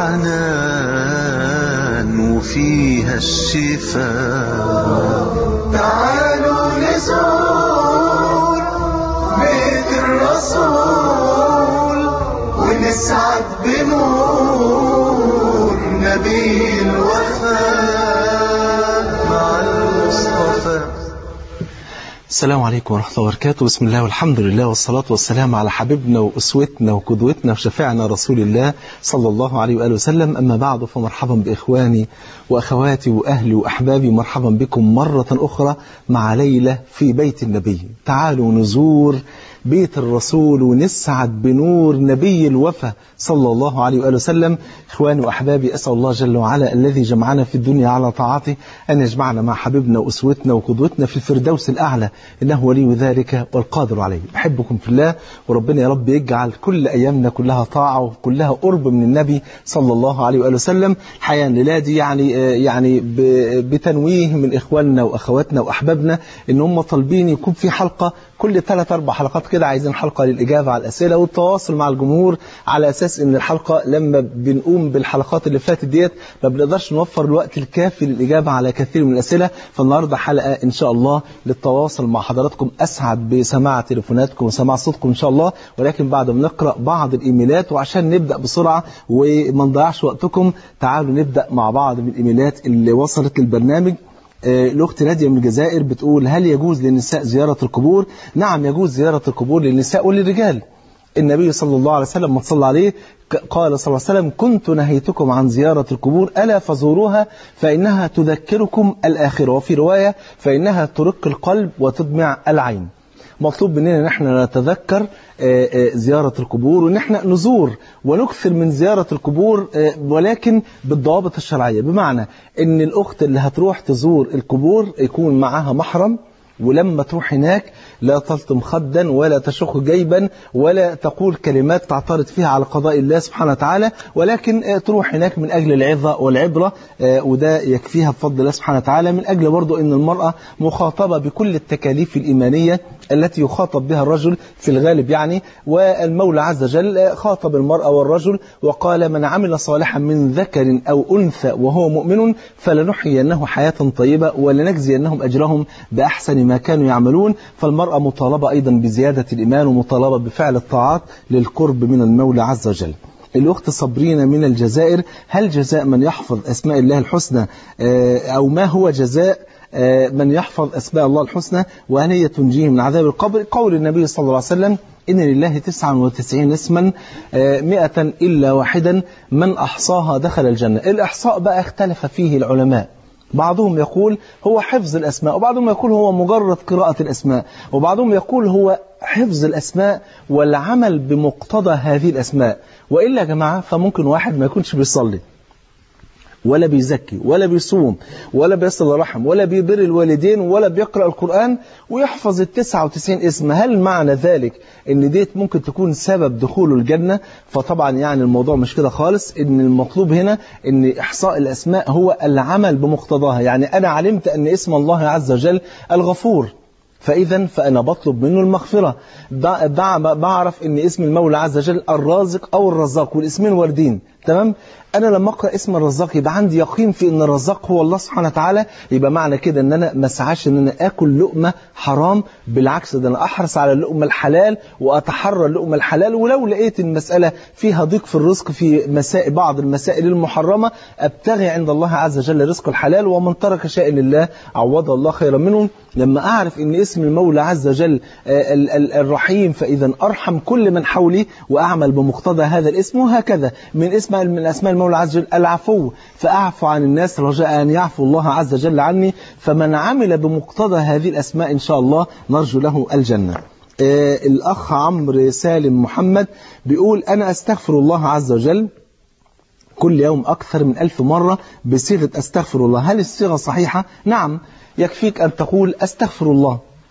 الحنان وفيها الشفاء تعالوا نزور بيت الرسول ونسعد بنور نبي الوفاء مع المصطفى السلام عليكم ورحمة الله وبركاته بسم الله والحمد لله والصلاة والسلام على حبيبنا وأسوتنا وقدوتنا وشفيعنا رسول الله صلى الله عليه وآله وسلم أما بعد فمرحبا بإخواني وأخواتي وأهلي وأحبابي مرحبا بكم مرة أخرى مع ليلة في بيت النبي تعالوا نزور بيت الرسول ونسعد بنور نبي الوفا صلى الله عليه وآله وسلم إخواني وأحبابي أسأل الله جل وعلا الذي جمعنا في الدنيا على طاعته أن يجمعنا مع حبيبنا وأسوتنا وقدوتنا في الفردوس الأعلى إنه ولي ذلك والقادر عليه بحبكم في الله وربنا يا رب يجعل كل أيامنا كلها طاعة وكلها قرب من النبي صلى الله عليه وآله وسلم الحقيقة الليلة دي يعني يعني ب- بتنويه من إخواننا وأخواتنا وأحبابنا إن هم طالبين يكون في حلقة كل ثلاث أربع حلقات كده عايزين حلقة للإجابة على الأسئلة والتواصل مع الجمهور على أساس إن الحلقة لما بنقوم بالحلقات اللي فاتت ديت ما بنقدرش نوفر الوقت الكافي للإجابة على كثير من الأسئلة فالنهاردة حلقة إن شاء الله للتواصل مع حضراتكم أسعد بسماع تليفوناتكم وسماع صوتكم إن شاء الله ولكن بعد ما نقرأ بعض الإيميلات وعشان نبدأ بسرعة وما نضيعش وقتكم تعالوا نبدأ مع بعض من الإيميلات اللي وصلت للبرنامج آه، الأخت نادية من الجزائر بتقول هل يجوز للنساء زيارة القبور؟ نعم يجوز زيارة القبور للنساء وللرجال النبي صلى الله عليه وسلم ما صلى عليه ك- قال صلى الله عليه وسلم كنت نهيتكم عن زيارة القبور ألا فزوروها فإنها تذكركم الآخرة وفي رواية فإنها ترق القلب وتدمع العين مطلوب مننا ان احنا نتذكر آه، آه، زيارة القبور وان احنا نزور ونكثر من زيارة القبور آه، ولكن بالضوابط الشرعية بمعنى ان الاخت اللي هتروح تزور القبور يكون معاها محرم ولما تروح هناك لا تلطم خدا ولا تشق جيبا ولا تقول كلمات تعترض فيها على قضاء الله سبحانه وتعالى ولكن آه، تروح هناك من أجل العظة والعبرة آه، وده يكفيها بفضل الله سبحانه وتعالى من أجل برضو أن المرأة مخاطبة بكل التكاليف الإيمانية التي يخاطب بها الرجل في الغالب يعني والمولى عز وجل آه، خاطب المرأة والرجل وقال من عمل صالحا من ذكر أو أنثى وهو مؤمن فلنحيينه حياة طيبة ولنجزينهم أجرهم بأحسن ما كانوا يعملون فالمرأة مطالبة أيضا بزيادة الإيمان ومطالبة بفعل الطاعات للقرب من المولى عز وجل الأخت صبرينا من الجزائر هل جزاء من يحفظ أسماء الله الحسنى آه، أو ما هو جزاء آه، من يحفظ أسماء الله الحسنى وهل هي تنجيه من عذاب القبر قول النبي صلى الله عليه وسلم إن لله تسعا وتسعين اسما آه، مئة إلا واحدا من أحصاها دخل الجنة الإحصاء بقى اختلف فيه العلماء بعضهم يقول هو حفظ الأسماء وبعضهم يقول هو مجرد قراءة الأسماء وبعضهم يقول هو حفظ الأسماء والعمل بمقتضى هذه الأسماء وإلا يا جماعة فممكن واحد ما يكونش بيصلي ولا بيزكي ولا بيصوم ولا بيصل الرحم ولا بيبر الوالدين ولا بيقرأ القرآن ويحفظ التسعة وتسعين اسم هل معنى ذلك ان ديت ممكن تكون سبب دخوله الجنة فطبعا يعني الموضوع مش كده خالص ان المطلوب هنا ان احصاء الاسماء هو العمل بمقتضاها يعني انا علمت ان اسم الله عز وجل الغفور فإذا فأنا بطلب منه المغفرة بع- بع- بعرف إن اسم المولى عز وجل الرازق أو الرزاق والاسمين واردين تمام أنا لما أقرأ اسم الرزاق يبقى عندي يقين في إن الرزاق هو الله سبحانه وتعالى يبقى معنى كده إن أنا ما اسعاش إن أنا آكل لقمة حرام بالعكس ده أنا أحرص على اللقمة الحلال وأتحرى اللقمة الحلال ولو لقيت المسألة فيها ضيق في الرزق في مسائل بعض المسائل المحرمة أبتغي عند الله عز وجل رزق الحلال ومن ترك شيء لله عوض الله خيرا منه لما أعرف إن اسم المولى عز وجل آه، ال- ال- الرحيم فإذا أرحم كل من حولي وأعمل بمقتضى هذا الاسم وهكذا من اسم من أسماء المولى عز وجل العفو فأعفو عن الناس رجاء أن يعفو الله عز وجل عني فمن عمل بمقتضى هذه الأسماء إن شاء الله نرجو له الجنة آه، الأخ عمرو سالم محمد بيقول أنا أستغفر الله عز وجل كل يوم أكثر من ألف مرة بصيغة أستغفر الله هل الصيغة صحيحة؟ نعم يكفيك أن تقول أستغفر الله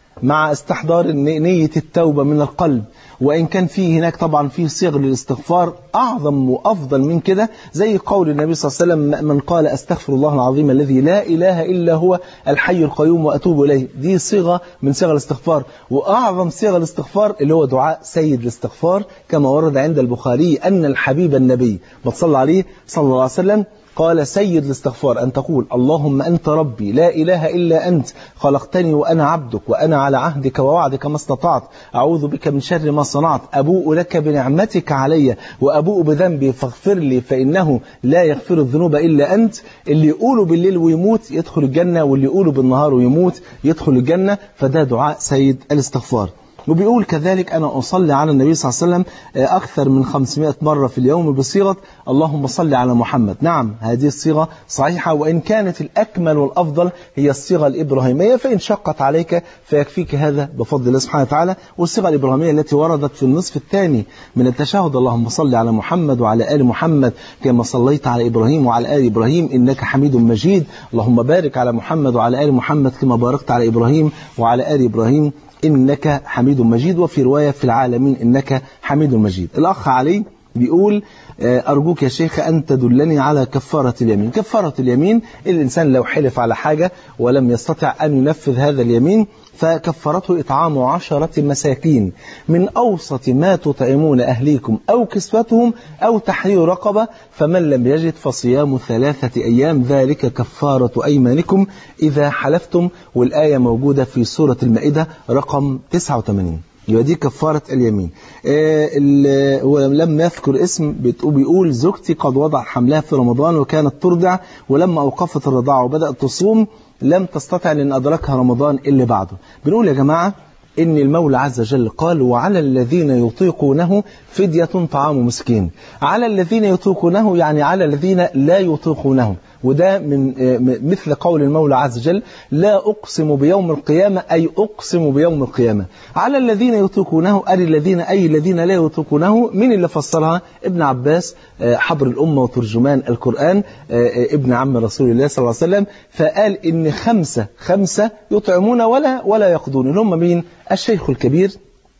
مع استحضار الن- نية التوبة من القلب وإن كان فيه هناك طبعا فيه صيغ للاستغفار أعظم وأفضل من كده زي قول النبي صلى الله عليه وسلم من قال أستغفر الله العظيم الذي لا إله إلا هو الحي القيوم وأتوب إليه دي صيغة من صيغ الاستغفار وأعظم صيغ الاستغفار اللي هو دعاء سيد الاستغفار كما ورد عند البخاري أن الحبيب النبي بتصلى عليه صلى الله عليه وسلم قال سيد الاستغفار أن تقول اللهم أنت ربي لا إله إلا أنت خلقتني وأنا عبدك وأنا على عهدك ووعدك ما استطعت أعوذ بك من شر ما صنعت أبوء لك بنعمتك علي وأبوء بذنبي فاغفر لي فإنه لا يغفر الذنوب إلا أنت اللي يقوله بالليل ويموت يدخل الجنة واللي يقوله بالنهار ويموت يدخل الجنة فده دعاء سيد الاستغفار وبيقول كذلك أنا أصلي على النبي صلى الله عليه وسلم آه، أكثر من 500 مرة في اليوم بصيغة اللهم صل على محمد نعم هذه الصيغة صحيحة وإن كانت الأكمل والأفضل هي الصيغة الإبراهيمية فإن شقت عليك فيكفيك هذا بفضل الله سبحانه وتعالى والصيغة الإبراهيمية التي وردت في النصف الثاني من التشهد اللهم صل على محمد وعلى آل محمد كما صليت على إبراهيم وعلى آل إبراهيم إنك حميد مجيد اللهم بارك على محمد وعلى آل محمد كما باركت على إبراهيم وعلى آل إبراهيم إنك حميد مجيد وفي رواية في العالمين إنك حميد مجيد الأخ علي بيقول آه، أرجوك يا شيخ أن تدلني على كفارة اليمين كفارة اليمين الإنسان لو حلف على حاجة ولم يستطع أن ينفذ هذا اليمين فكفرته إطعام عشرة مساكين من أوسط ما تطعمون أهليكم أو كسوتهم أو تحرير رقبة فمن لم يجد فصيام ثلاثة أيام ذلك كفارة أيمانكم إذا حلفتم والآية موجودة في سورة المائدة رقم 89 يبقى دي كفارة اليمين آه، ال- ولما يذكر اسم بتقول- بيقول زوجتي قد وضع حملها في رمضان وكانت ترضع ولما أوقفت الرضاعة وبدأت تصوم لم تستطع أن أدركها رمضان اللي بعده بنقول يا جماعة إن المولى عز وجل قال وعلى الذين يطيقونه فدية طعام مسكين على الذين يطيقونه يعني على الذين لا يطيقونه وده من آه، م- مثل قول المولى عز وجل لا أقسم بيوم القيامة أي أقسم بيوم القيامة على الذين يطيقونه أي الذين أي الذين لا يطيقونه من اللي فسرها ابن عباس آه، حبر الأمة وترجمان القرآن آه، آه، ابن عم رسول الله صلى الله عليه وسلم فقال إن خمسة خمسة يطعمون ولا ولا يقضون اللي هم مين الشيخ الكبير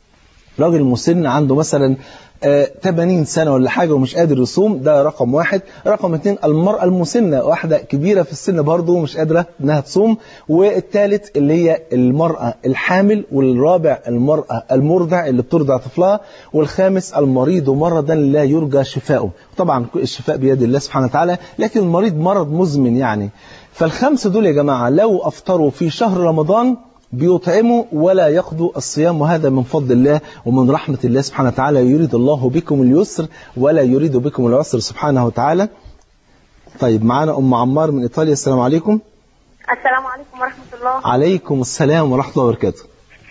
راجل مسن عنده مثلا آه، 80 سنة ولا حاجة ومش قادر يصوم ده رقم واحد رقم اتنين المرأة المسنة واحدة كبيرة في السن برضه ومش قادرة انها تصوم والثالث اللي هي المرأة الحامل والرابع المرأة المرضع اللي بترضع طفلها والخامس المريض مرضا لا يرجى شفاؤه طبعا الشفاء بيد الله سبحانه وتعالى لكن المريض مرض مزمن يعني فالخمسة دول يا جماعة لو أفطروا في شهر رمضان بيطعموا ولا يقضوا الصيام وهذا من فضل الله ومن رحمة الله سبحانه وتعالى يريد الله بكم اليسر ولا يريد بكم العسر سبحانه وتعالى طيب معانا أم عمار من إيطاليا السلام عليكم السلام عليكم ورحمة الله عليكم السلام ورحمة الله وبركاته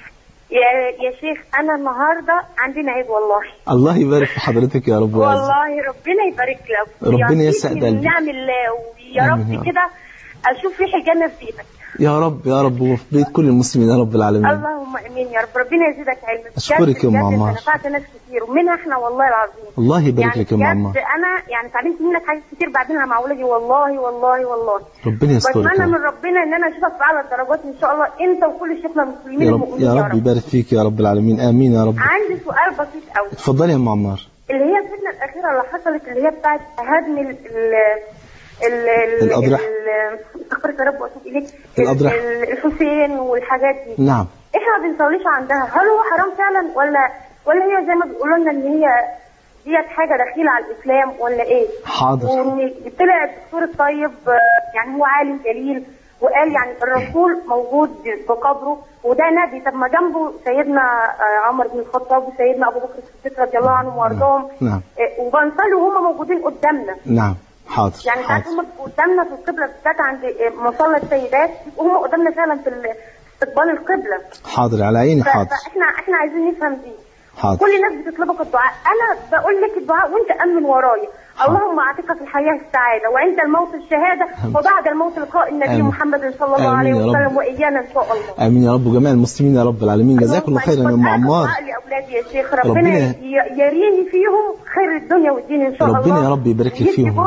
يا يا شيخ أنا النهاردة عندنا عيد والله الله يبارك في حضرتك يا رب ويعزك والله ربنا يبارك لك ربنا ويعطيك يسعد من قلبك. نعم الله ويا آمين يا رب رب. كده أشوف ريح الجنة في بيتك يا رب يا رب وفي بيت كل المسلمين يا رب العالمين اللهم امين يا رب ربنا يزيدك علم بجد- أشكرك يا أم بجد عمار. انت نفعت ناس كتير ومنها احنا والله العظيم الله يبارك يعني لك يا أم بجد عمار انا يعني اتعلمت منك حاجات كتير بعدينها مع اولادي والله والله والله ربنا يسترك بتمنى يا من رب. ربنا ان انا اشوفك في اعلى الدرجات ان شاء الله انت وكل شيخنا المسلمين يا رب المؤمنين يا رب يبارك فيك يا رب العالمين آمين يا رب عندي سؤال بسيط قوي اتفضلي يا أم عمار اللي هي الفتنة الأخيرة اللي حصلت اللي هي بتاعت هدم ال ال ال ال الأضرحة. ال- استغفرك يا رب وأتوب إليك ال- الأضرحة. ال- الحسين والحاجات دي نعم إحنا ما بنصليش عندها هل هو حرام فعلا ولا ولا هي زي ما بيقولوا لنا إن هي ديت حاجة دخيلة على الإسلام ولا إيه؟ حاضر وإن طلع الدكتور الطيب آه، يعني هو عالم جليل وقال يعني الرسول موجود بقبره وده نبي طب ما جنبه سيدنا آه، عمر بن الخطاب وسيدنا ابو بكر الصديق رضي الله عنهم وارضاهم نعم. آه، وبنصلي وهم موجودين قدامنا نعم حاضر يعني ساعات حاضر هم قدامنا في القبله بالذات عند آه، مصلى السيدات وهم قدامنا فعلا في ال- استقبال القبله حاضر على عيني ف- حاضر فاحنا احنا عايزين نفهم دي حاضر كل الناس بتطلبك الدعاء انا بقول لك الدعاء وانت امن ورايا اللهم اعطيك في الحياه السعاده وعند الموت الشهاده وبعد الموت لقاء النبي آمين. محمد صلى الله آمين عليه يا رب. وسلم وايانا ان شاء الله امين يا رب وجميع المسلمين يا رب العالمين جزاكم الله خيرا يا ام عمار دعاء لاولادي يا شيخ ربنا, ربنا- ي- يريني فيهم خير الدنيا والدين ان شاء الله ربنا يا رب يبارك لك ويدي فيهم. جوزي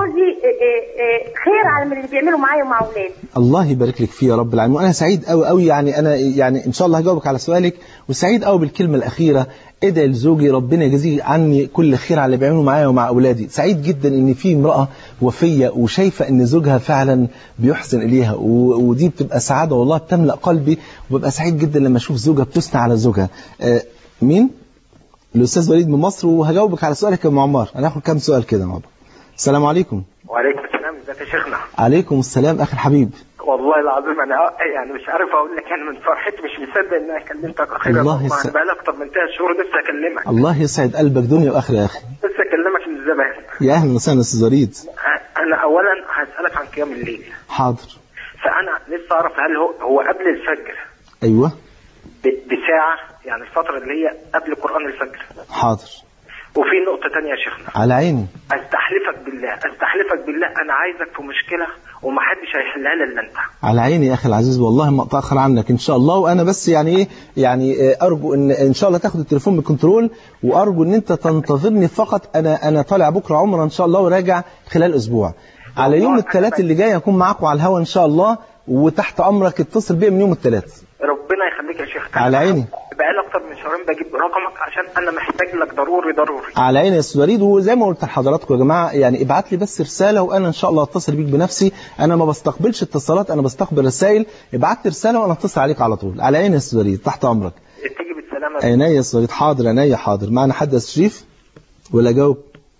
خير على من اللي بيعملوا معايا ومع اولادي الله يبارك لك فيه يا رب العالمين وانا سعيد قوي قوي يعني انا يعني ان شاء الله هجاوبك على سؤالك وسعيد قوي بالكلمه الاخيره ادعي لزوجي ربنا يجزيه عني كل خير على اللي بيعمله معايا ومع اولادي سعيد جدا ان في امراه وفيه وشايفه ان زوجها فعلا بيحسن اليها و- ودي بتبقى سعاده والله بتملا قلبي وببقى سعيد جدا لما اشوف زوجها بتثنى على زوجها آه، مين الاستاذ وليد من مصر وهجاوبك على سؤالك يا ام عمار هناخد كام سؤال كده مع بعض السلام عليكم وعليكم السلام ازيك يا شيخنا عليكم السلام اخي الحبيب والله العظيم انا يعني مش عارف اقول لك انا من فرحتي مش مصدق ان انا كلمتك اخيرا الله والله يسعد- انا بقالي اكتر من ثلاث شهور لسه اكلمك الله يسعد قلبك دنيا واخره يا اخي لسه اكلمك من زمان يا اهلا وسهلا استاذ وليد انا اولا هسالك عن قيام الليل حاضر فانا لسه اعرف هل هو هو قبل الفجر ايوه ب- بساعه يعني الفتره اللي هي قبل قران الفجر حاضر وفي نقطه تانية يا شيخنا على عيني استحلفك بالله استحلفك بالله انا عايزك في مشكله ومحدش هيحلها لي الا انت على عيني يا اخي العزيز والله ما اتاخر عنك ان شاء الله وانا بس يعني ايه يعني آه، ارجو ان ان شاء الله تاخد التليفون بالكنترول وارجو ان انت تنتظرني فقط انا انا طالع بكره عمره ان شاء الله وراجع خلال اسبوع على يوم الثلاث اللي جاي هكون معاكم على الهوا ان شاء الله وتحت امرك اتصل بيا من يوم الثلاث ربنا يخليك يا شيخ على عيني. بقالي اكتر من شهرين بجيب رقمك عشان انا محتاج لك ضروري ضروري على عيني يا استاذ وليد وزي ما قلت لحضراتكم يا جماعه يعني ابعت لي بس رساله وانا ان شاء الله اتصل بيك بنفسي انا ما بستقبلش اتصالات انا بستقبل رسائل ابعت لي رساله وانا اتصل عليك على طول على عيني يا استاذ وليد تحت امرك تيجي بالسلامه عينيا يا استاذ وليد حاضر عينيا حاضر معنا حد يا أستاذ شريف ولا جاوب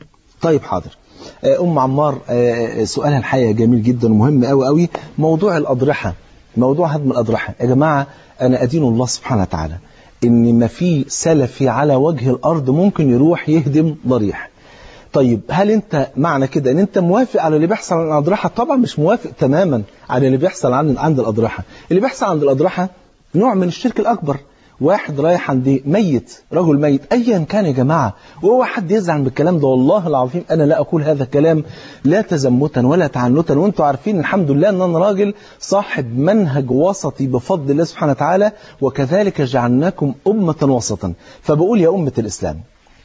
طيب حاضر آه، ام عمار آه، سؤالها الحقيقه جميل جدا ومهم قوي قوي موضوع الاضرحه موضوع هدم الاضرحه يا جماعه انا ادين الله سبحانه وتعالى ان ما في سلفي على وجه الارض ممكن يروح يهدم ضريح طيب هل انت معنى كده ان انت موافق على اللي بيحصل عند الاضرحه طبعا مش موافق تماما على اللي بيحصل عند عند الاضرحه اللي بيحصل عند الاضرحه نوع من الشرك الاكبر واحد رايح عند ميت رجل ميت ايا كان يا جماعه وهو حد يزعل من الكلام ده والله العظيم انا لا اقول هذا الكلام لا تزمتا ولا تعنتا وانتم عارفين الحمد لله ان انا راجل صاحب منهج وسطي بفضل الله سبحانه وتعالى وكذلك جعلناكم امه وسطا فبقول يا امه الاسلام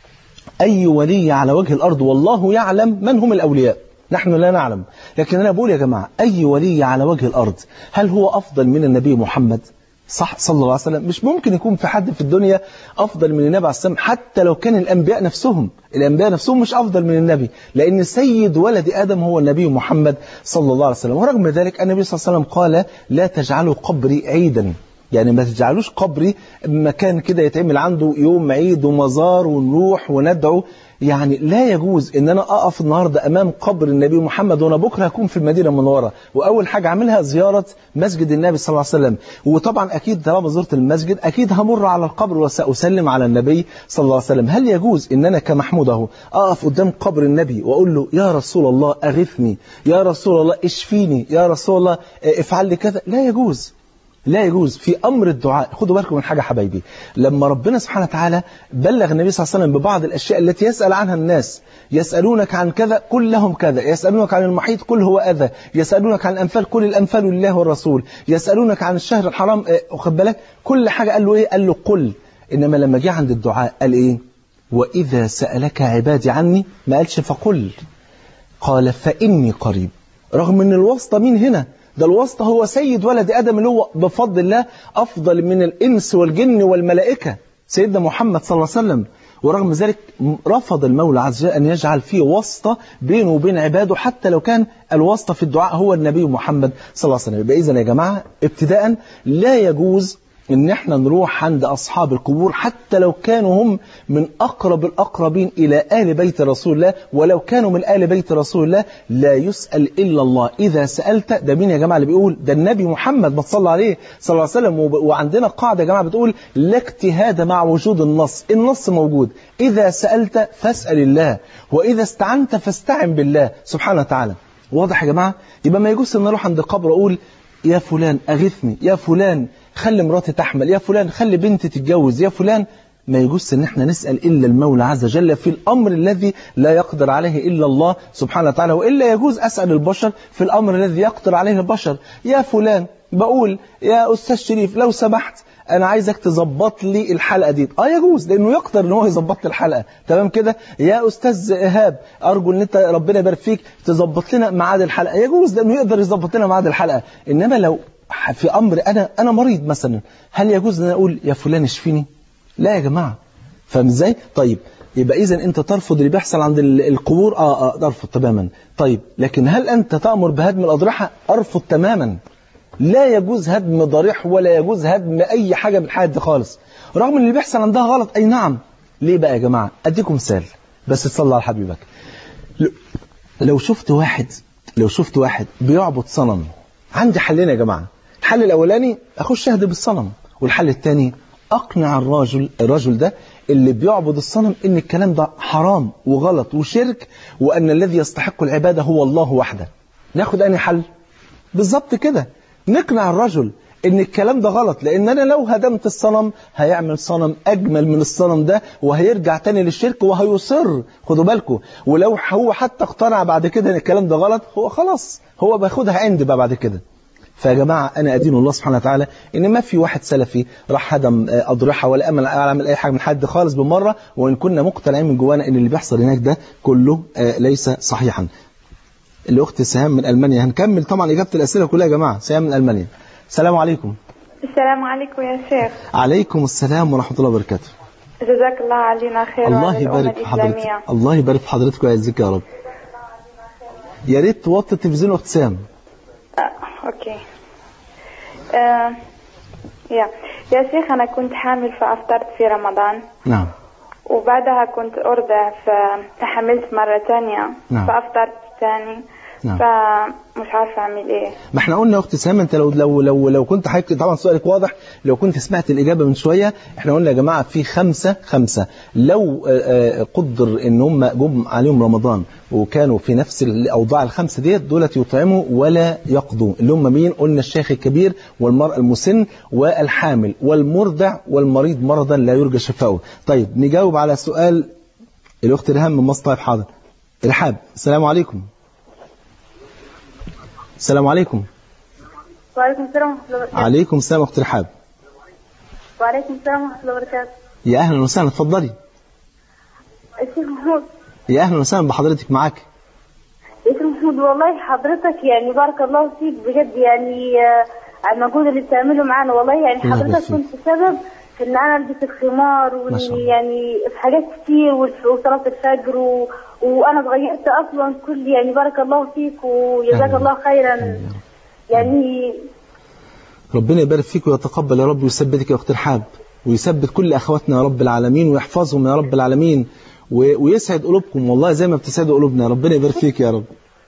أي ولي على وجه الأرض والله يعلم من هم الأولياء نحن لا نعلم لكن أنا بقول يا جماعة أي ولي على وجه الأرض هل هو أفضل من النبي محمد صح صلى الله عليه وسلم مش ممكن يكون في حد في الدنيا أفضل من النبي عليه السلام حتى لو كان الأنبياء نفسهم الأنبياء نفسهم مش أفضل من النبي لأن سيد ولد آدم هو النبي محمد صلى الله عليه وسلم ورغم ذلك النبي صلى الله عليه وسلم قال لا تجعلوا قبري عيدا يعني ما تجعلوش قبري مكان كده يتعمل عنده يوم عيد ومزار ونروح وندعو يعني لا يجوز ان انا اقف النهارده امام قبر النبي محمد وانا بكره هكون في المدينه المنوره واول حاجه اعملها زياره مسجد النبي صلى الله عليه وسلم وطبعا اكيد طالما زرت المسجد اكيد همر على القبر وساسلم على النبي صلى الله عليه وسلم هل يجوز ان انا كمحمود اهو اقف قدام قبر النبي واقول له يا رسول الله اغثني يا رسول الله اشفيني يا رسول الله افعل لي كذا لا يجوز لا يجوز في امر الدعاء خدوا بالكم من حاجه حبايبي لما ربنا سبحانه وتعالى بلغ النبي صلى الله عليه وسلم ببعض الاشياء التي يسال عنها الناس يسالونك عن كذا قل لهم كذا يسالونك عن المحيط قل هو اذى يسالونك عن الانفال قل الانفال لله والرسول يسالونك عن الشهر الحرام آه، واخد بالك كل حاجه قال له ايه قال له قل انما لما جه عند الدعاء قال ايه واذا سالك عبادي عني ما قالش فقل قال فاني قريب رغم ان الواسطه مين هنا ده الواسطة هو سيد ولد آدم اللي هو بفضل الله أفضل من الإنس والجن والملائكة سيدنا محمد صلى الله عليه وسلم ورغم ذلك رفض المولى عز وجل أن يجعل فيه واسطة بينه وبين عباده حتى لو كان الواسطة في الدعاء هو النبي محمد صلى الله عليه وسلم يبقى إذن يا جماعة ابتداء لا يجوز ان احنا نروح عند اصحاب القبور حتى لو كانوا هم من اقرب الاقربين الى ال بيت رسول الله ولو كانوا من ال بيت رسول الله لا يسال الا الله اذا سالت ده مين يا جماعه اللي بيقول ده النبي محمد ما صلى عليه صلى الله عليه وسلم وب- وعندنا قاعده يا جماعه بتقول لا اجتهاد مع وجود النص النص موجود اذا سالت فاسال الله واذا استعنت فاستعن بالله سبحانه وتعالى واضح يا جماعه يبقى ما يجوز ان اروح عند قبر اقول يا فلان أغثني يا فلان خلي مراتي تحمل يا فلان خلي بنتي تتجوز يا فلان ما يجوز ان احنا نسال الا المولى عز وجل في الامر الذي لا يقدر عليه الا الله سبحانه وتعالى والا يجوز اسال البشر في الامر الذي يقدر عليه البشر يا فلان بقول يا استاذ شريف لو سمحت انا عايزك تظبط لي الحلقه دي اه يجوز لانه يقدر ان هو يظبط لي الحلقه تمام كده يا استاذ ايهاب ارجو ان انت ربنا يبارك فيك تظبط لنا ميعاد الحلقه يجوز لانه يقدر يظبط لنا ميعاد الحلقه انما لو في امر انا انا مريض مثلا هل يجوز ان انا اقول يا فلان اشفيني لا يا جماعه فاهم ازاي طيب يبقى اذا انت ترفض اللي بيحصل عند ال- القبور اه اه ارفض تماما طيب لكن هل انت تامر بهدم الاضرحه ارفض تماما لا يجوز هدم ضريح ولا يجوز هدم اي حاجه من الحاجات دي خالص رغم ان اللي بيحصل عندها غلط اي نعم ليه بقى يا جماعه اديكم مثال بس تصلي على حبيبك لو- لو شفت واحد لو شفت واحد بيعبد صنم عندي حلين يا جماعه الحل الاولاني اخش اهدم الصنم والحل الثاني اقنع الراجل الرجل ده اللي بيعبد الصنم ان الكلام ده حرام وغلط وشرك وان الذي يستحق العباده هو الله وحده ناخد انهي حل بالظبط كده نقنع الرجل ان الكلام ده غلط لان انا لو هدمت الصنم هيعمل صنم اجمل من الصنم ده وهيرجع تاني للشرك وهيصر خدوا بالكم ولو هو حتى اقتنع بعد كده ان الكلام ده غلط هو خلاص هو بياخدها عند بقى بعد كده فيا جماعة أنا أدين الله سبحانه وتعالى إن ما في واحد سلفي راح هدم آه، أضرحة ولا أمل أعمل أي حاجة من حد خالص بالمرة وإن كنا مقتنعين من جوانا إن اللي بيحصل هناك ده كله آه، ليس صحيحا الأخت سهام من ألمانيا هنكمل طبعا إجابة الأسئلة كلها يا جماعة سهام من ألمانيا السلام عليكم السلام عليكم يا شيخ عليكم السلام ورحمة الله وبركاته جزاك الله علينا خير الله وعلى الأمة يبارك في حضرتك الإسلامية. الله يبارك في حضرتك ويعزك يا رب يا ريت توطي التلفزيون أخت سهام آه، أوكي آه، يا يا شيخ أنا كنت حامل فأفطرت في رمضان نعم وبعدها كنت أرضع فحملت مرة تانية نعم. فأفطرت تاني نعم. فمش عارفة أعمل إيه ما احنا قلنا يا اخت سهام انت لو لو لو لو كنت حضرتك طبعا سؤالك واضح لو كنت سمعت الاجابه من شويه احنا قلنا يا جماعه في خمسه خمسه لو آه، آه، قدر ان هم جم عليهم رمضان وكانوا في نفس الاوضاع الخمسه ديت دولت يطعموا ولا يقضوا اللي هم مين قلنا الشيخ الكبير والمراه المسن والحامل والمرضع والمريض مرضا لا يرجى شفاؤه طيب نجاوب على سؤال الاخت ريهام من مصر طيب حاضر رحاب السلام عليكم السلام عليكم وعليكم السلام ورحمة الله وبركاته عليكم السلام اخت رحاب وعليكم السلام ورحمة الله وبركاته يا اهلا وسهلا اتفضلي الشيخ محمود يا اهلا وسهلا بحضرتك معاك يا شيخ محمود والله حضرتك يعني بارك الله فيك بجد يعني آه، على المجهود اللي بتعمله معانا والله يعني الله يبارك حضرتك فيك. كنت سبب في ان انا البس الخمار ما شاء واني الله. يعني في حاجات كتير والف- وصلاة الفجر و... وانا اتغيرت اصلا كل يعني بارك الله فيك وجزاك آمين. الله خيرا آمين يا رب. يعني ربنا يبارك فيك ويتقبل يا رب ويثبتك يا اخت رحاب ويثبت كل اخواتنا يا رب العالمين ويحفظهم يا رب العالمين و- ويسعد قلوبكم والله زي ما بتسعدوا قلوبنا ربنا يبارك فيك يا رب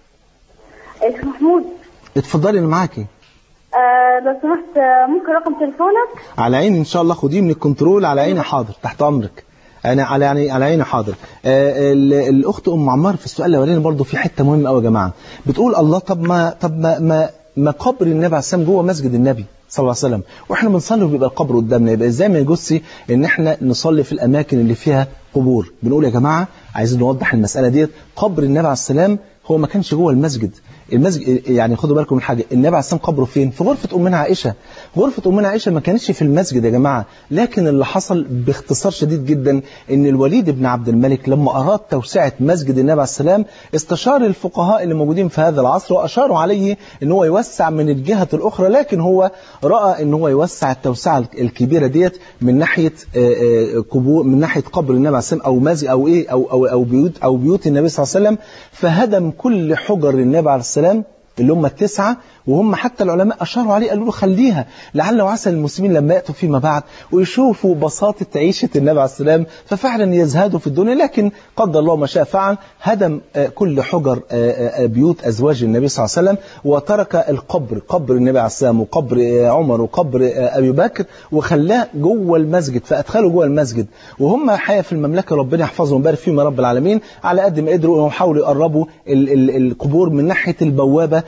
يا شيخ محمود اتفضلي انا معاكي آه لو سمحت آه، ممكن رقم تليفونك على عيني ان شاء الله خديه من الكنترول على عيني حاضر تحت امرك انا على يعني على عيني حاضر آه ال- الاخت ام عمار في السؤال الاولاني برضه في حته مهمه قوي يا جماعه بتقول الله طب ما طب ما ما, ما قبر النبي عليه السلام جوه مسجد النبي صلى الله عليه وسلم واحنا بنصلي وبيبقى القبر قدامنا يبقى ازاي ما يجوزش ان احنا نصلي في الاماكن اللي فيها قبور بنقول يا جماعه عايزين نوضح المساله ديت قبر النبي عليه السلام هو ما كانش جوه المسجد المسجد يعني خدوا بالكم من حاجه النبي عليه السلام قبره فين في غرفه امنا عائشه غرفه امنا عائشه ما كانتش في المسجد يا جماعه لكن اللي حصل باختصار شديد جدا ان الوليد بن عبد الملك لما اراد توسعه مسجد النبي عليه السلام استشار الفقهاء اللي موجودين في هذا العصر واشاروا عليه ان هو يوسع من الجهه الاخرى لكن هو راى ان هو يوسع التوسعه الكبيره ديت من ناحيه آه، آه، قبور من ناحيه قبر النبي عليه السلام او مسجد او ايه او او او بيوت او بيوت النبي صلى الله عليه وسلم فهدم كل حجر النبي عليه السلام اللي هم التسعة وهم حتى العلماء أشاروا عليه قالوا له خليها لعل وعسى المسلمين لما يأتوا فيما بعد ويشوفوا بساطة عيشة النبي عليه السلام ففعلا يزهدوا في الدنيا لكن قدر الله ما شاء فعل هدم آه، كل حجر آه، آه، بيوت أزواج النبي صلى الله عليه وسلم وترك القبر قبر النبي عليه السلام وقبر آه، عمر وقبر آه، أبي بكر وخلاه جوه المسجد فأدخله جوه المسجد وهم حقيقة في المملكة ربنا يحفظهم ويبارك فيهم يا رب العالمين على قد ما قدروا انهم حاولوا يقربوا ال- ال- القبور من ناحية البوابة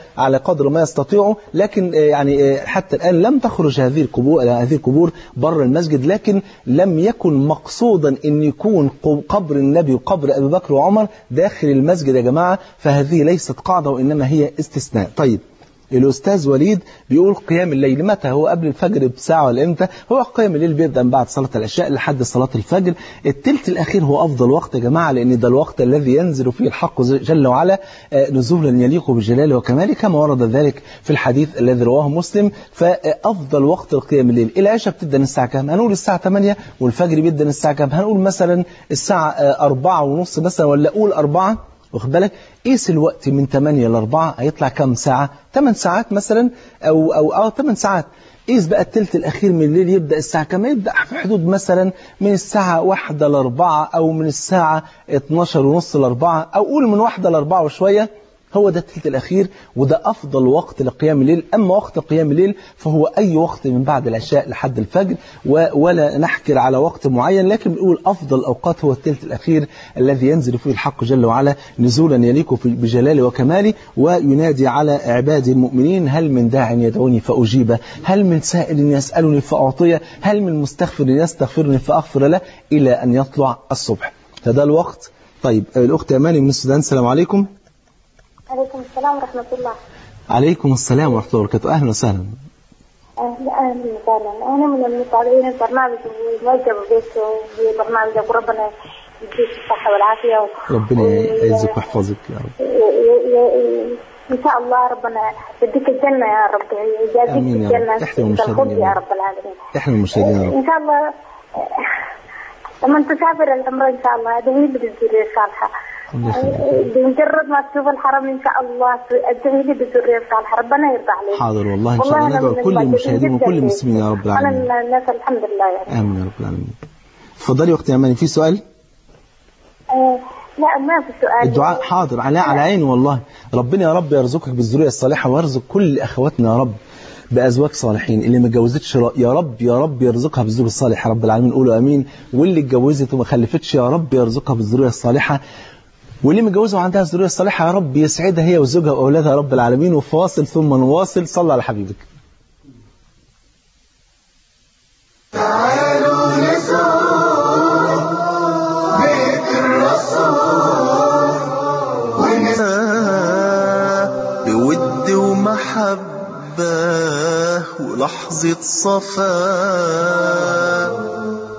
على قدر ما يستطيعوا لكن آه، يعني آه، حتى الآن لم تخرج هذه القبور هذه القبور بره المسجد لكن لم يكن مقصودا أن يكون ق- قبر النبي وقبر أبي بكر وعمر داخل المسجد يا جماعة فهذه ليست قاعدة وإنما هي استثناء طيب الأستاذ وليد بيقول قيام الليل متى هو قبل الفجر بساعة ولا إمتى هو قيام الليل بيبدأ من بعد صلاة العشاء لحد صلاة الفجر التلت الأخير هو أفضل وقت يا جماعة لأن ده الوقت الذي ينزل فيه الحق جل وعلا آه، نزولا يليق بجلاله وكماله كما ورد ذلك في الحديث الذي رواه مسلم فأفضل وقت القيام الليل العشاء بتبدأ من الساعة كام هنقول الساعة 8 والفجر بيبدأ من الساعة كام هنقول مثلا الساعة آه، 4 ونص مثلا ولا قول 4 واخد بالك قيس الوقت من 8 ل 4 هيطلع كام ساعة 8 ساعات مثلا او او اه 8 ساعات قيس بقى الثلث الاخير من الليل يبدا الساعه كام يبدا في حدود مثلا من الساعه 1 ل 4 او من الساعه 12 ونص ل 4 او قول من 1 ل 4 وشويه هو ده الثلث الأخير وده أفضل وقت لقيام الليل أما وقت قيام الليل فهو أي وقت من بعد العشاء لحد الفجر و- ولا نحكر على وقت معين لكن بنقول أفضل الأوقات هو الثلث الأخير الذي ينزل فيه الحق جل وعلا نزولا يليق في- بجلاله وكماله وينادي على عبادي المؤمنين هل من داع يدعوني فأجيبه هل من سائل يسألني فأعطيه هل من مستغفر يستغفرني فأغفر له إلى أن يطلع الصبح فده الوقت طيب الأخت أماني من السودان السلام عليكم عليكم السلام ورحمة الله عليكم السلام ورحمة الله وبركاته أهلا وسهلا أهلا أهلا وسهلا أنا من المتابعين البرنامج ومعجبة بك وببرنامجك وربنا يديك الصحة والعافية و- ربنا و- يعزك ويحفظك يا رب ي- ي- إن شاء الله ربنا يديك الجنة يا رب يجازيك آمين يا رب. الجنة تحت المشاهدين بالخبز يا يا رب. رب العالمين احنا المشاهدين يا رب إن شاء الله لما تسافر العمرة إن شاء الله ادعي لي بالذرية الصالحة الله يخليك. بمجرد ما تشوف الحرم إن شاء الله ادعي لي بالذرية الصالحة ربنا يرضى عليك حاضر والله إن شاء والله الله أنا ندعو من كل المعجبين المشاهدين جداً وكل فيك. المسلمين يا رب أنا العالمين من الناس الحمد لله يعني آمين يا رب العالمين اتفضلي يا أختي أماني في سؤال آه، لا ما في سؤال الدعاء حاضر على على عيني والله ربنا يا رب يرزقك بالذرية الصالحة ويرزق كل أخواتنا يا رب بأزواج صالحين اللي ما اتجوزتش ر- يا رب يا رب يرزقها بالزوج الصالح يا رب العالمين قولوا امين واللي اتجوزت وما خلفتش يا رب يرزقها بالذريه الصالحه واللي متجوزه وعندها الذريه الصالحه يا رب يسعدها هي وزوجها واولادها يا رب العالمين وفاصل ثم نواصل صلى على حبيبك تعالوا نزور بيت الرسول ونسعد بود ومحبة ولحظة صفاء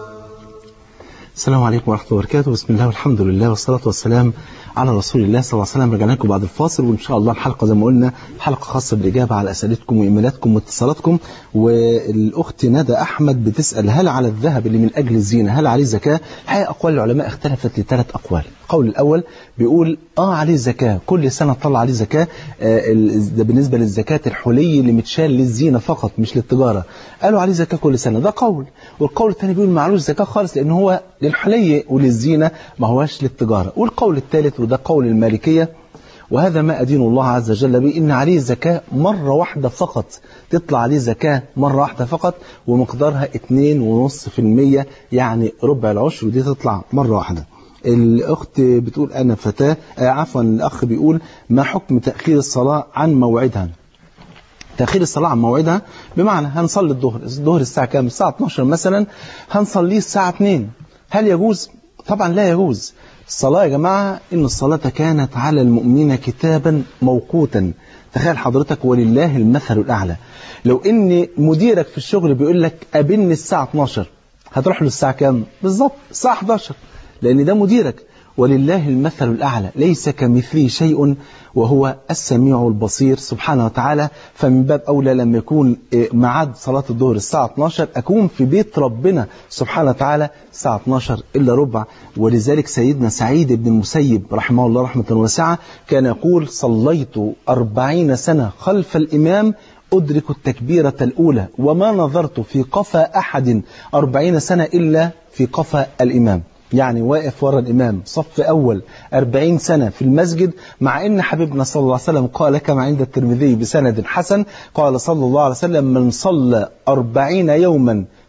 السلام عليكم ورحمة الله وبركاته بسم الله والحمد لله والصلاة والسلام على رسول الله صلى الله عليه وسلم رجعنا لكم بعد الفاصل وإن شاء الله الحلقة زي ما قلنا حلقة خاصة بالإجابة على أسئلتكم وإيميلاتكم واتصالاتكم والأخت ندى أحمد بتسأل هل على الذهب اللي من أجل الزينة هل عليه زكاة؟ الحقيقة أقوال العلماء اختلفت لثلاث أقوال القول الأول بيقول آه عليه زكاة كل سنة طلع عليه زكاة آه ال- ده بالنسبة للزكاة الحلي اللي متشال للزينة فقط مش للتجارة قالوا عليه زكاة كل سنة ده قول والقول الثاني بيقول معلوش زكاة خالص لأن هو للحلي وللزينة ما هواش للتجارة والقول الثالث وده قول المالكية وهذا ما أدين الله عز وجل به إن عليه زكاة مرة واحدة فقط تطلع عليه زكاة مرة واحدة فقط ومقدارها 2.5% يعني ربع العشر ودي تطلع مرة واحدة الأخت بتقول أنا فتاة آه عفوا الأخ بيقول ما حكم تأخير الصلاة عن موعدها تأخير الصلاة عن موعدها بمعنى هنصلي الظهر الظهر الساعة كام الساعة 12 مثلا هنصليه الساعة 2 هل يجوز طبعا لا يجوز الصلاة يا جماعة إن الصلاة كانت على المؤمنين كتابا موقوتا تخيل حضرتك ولله المثل الأعلى لو إن مديرك في الشغل بيقول لك قابلني الساعة 12 هتروح له الساعة كام بالظبط الساعة 11 لأن ده مديرك ولله المثل الأعلى ليس كمثله شيء وهو السميع البصير سبحانه وتعالى فمن باب أولى لما يكون إيه، ميعاد صلاة الظهر الساعة 12 أكون في بيت ربنا سبحانه وتعالى الساعة 12 إلا ربع ولذلك سيدنا سعيد بن المسيب رحمه الله رحمة واسعة كان يقول صليت أربعين سنة خلف الإمام أدرك التكبيرة الأولى وما نظرت في قفا أحد أربعين سنة إلا في قفا الإمام يعني واقف ورا الإمام صف أول أربعين سنة في المسجد مع أن حبيبنا صلى الله عليه وسلم قال كما عند الترمذي بسند حسن قال صلى الله عليه وسلم من صلى أربعين يوما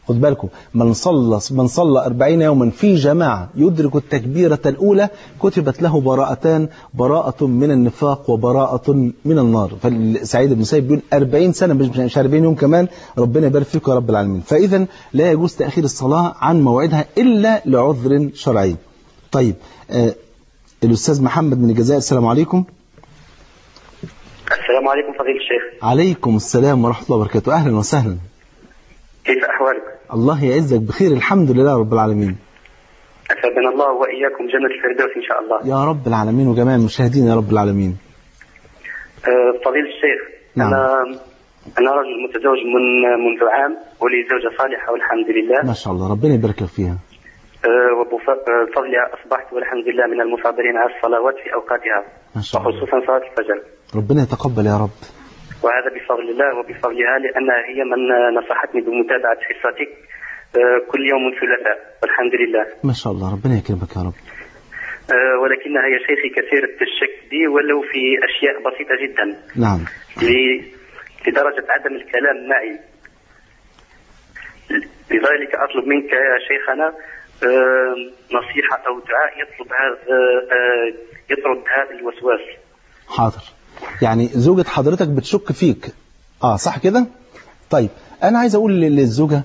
خد بالكم من صلى من صلى 40 يوما في جماعة يدرك التكبيرة الأولى كتبت له براءتان براءة من النفاق وبراءة من النار فسعيد بن سيد بيقول 40 سنة مش 40 يوم كمان ربنا يبارك فيكم يا رب العالمين فإذا لا يجوز تأخير الصلاة عن موعدها إلا لعذر شرعي طيب آه الأستاذ محمد من الجزائر السلام عليكم السلام عليكم فضيلة الشيخ عليكم السلام ورحمة الله وبركاته أهلا وسهلا كيف أحوالك؟ الله يعزك بخير الحمد لله رب العالمين أسعدنا الله وإياكم جنة الفردوس إن شاء الله يا رب العالمين وجميع المشاهدين يا رب العالمين أه، فضيلة الشيخ نعم. أنا أنا رجل متزوج من منذ عام ولي زوجة صالحة والحمد لله ما شاء الله ربنا يبارك لك فيها أه، وبفضلها أصبحت والحمد لله من المثابرين على الصلوات في أوقاتها ما شاء الله وخصوصا صلاة الفجر ربنا يتقبل يا رب وهذا بفضل الله وبفضلها لأنها هي من نصحتني بمتابعة حصتك أه، كل يوم ثلاثاء والحمد لله ما شاء الله ربنا يكرمك يا رب أه، ولكنها يا شيخي كثيرة الشك بي ولو في أشياء بسيطة جدا نعم ل- لدرجة عدم الكلام معي لذلك أطلب منك يا شيخنا آه، نصيحة أو دعاء يطلب هذا آه، يطرد هذا الوسواس حاضر يعني زوجة حضرتك بتشك فيك اه صح كده طيب انا عايز اقول لل- للزوجة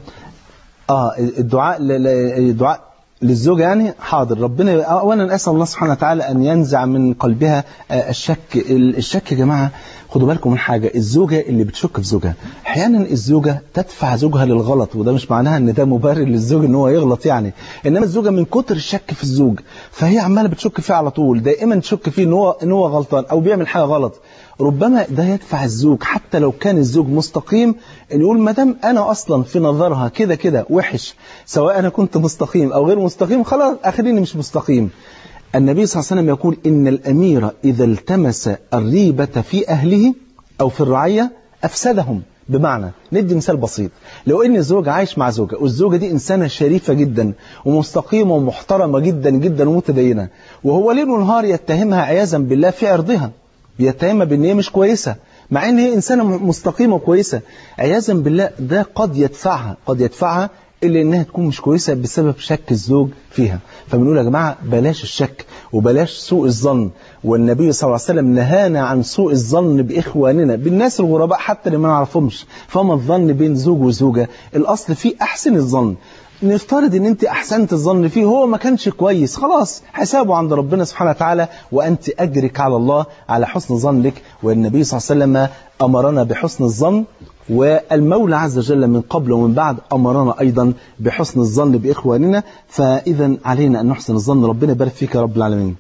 اه الدعاء ل- ل- الدعاء للزوجة يعني حاضر ربنا اولا اسال الله سبحانه وتعالى ان ينزع من قلبها آه، الشك ال- الشك يا جماعه خدوا بالكم من حاجه الزوجه اللي بتشك في زوجها احيانا الزوجه تدفع زوجها للغلط وده مش معناها ان ده مبرر للزوج ان هو يغلط يعني انما الزوجه من كتر الشك في الزوج فهي عماله بتشك فيه على طول دائما تشك فيه ان هو ان هو غلطان او بيعمل حاجه غلط ربما ده يدفع الزوج حتى لو كان الزوج مستقيم ان يقول ما دام انا اصلا في نظرها كده كده وحش سواء انا كنت مستقيم او غير مستقيم خلاص اخريني مش مستقيم النبي صلى الله عليه وسلم يقول ان الامير اذا التمس الريبه في اهله او في الرعيه افسدهم بمعنى ندي مثال بسيط لو ان الزوج عايش مع زوجه والزوجه دي انسانه شريفه جدا ومستقيمه ومحترمه جدا جدا ومتدينه وهو ليل ونهار يتهمها عياذا بالله في عرضها بيتهمها بان هي مش كويسه مع ان هي انسانه م- مستقيمه وكويسه عياذا بالله ده قد يدفعها قد يدفعها الا انها تكون مش كويسه بسبب شك الزوج فيها فبنقول يا جماعه بلاش الشك وبلاش سوء الظن والنبي صلى الله عليه وسلم نهانا عن سوء الظن باخواننا بالناس الغرباء حتى اللي ما نعرفهمش فما الظن بين زوج وزوجه الاصل فيه احسن الظن نفترض ان انت احسنت الظن فيه هو ما كانش كويس خلاص حسابه عند ربنا سبحانه وتعالى وانت اجرك على الله على حسن ظنك والنبي صلى الله عليه وسلم امرنا بحسن الظن والمولى عز وجل من قبل ومن بعد امرنا ايضا بحسن الظن باخواننا فاذا علينا ان نحسن الظن ربنا يبارك فيك يا رب العالمين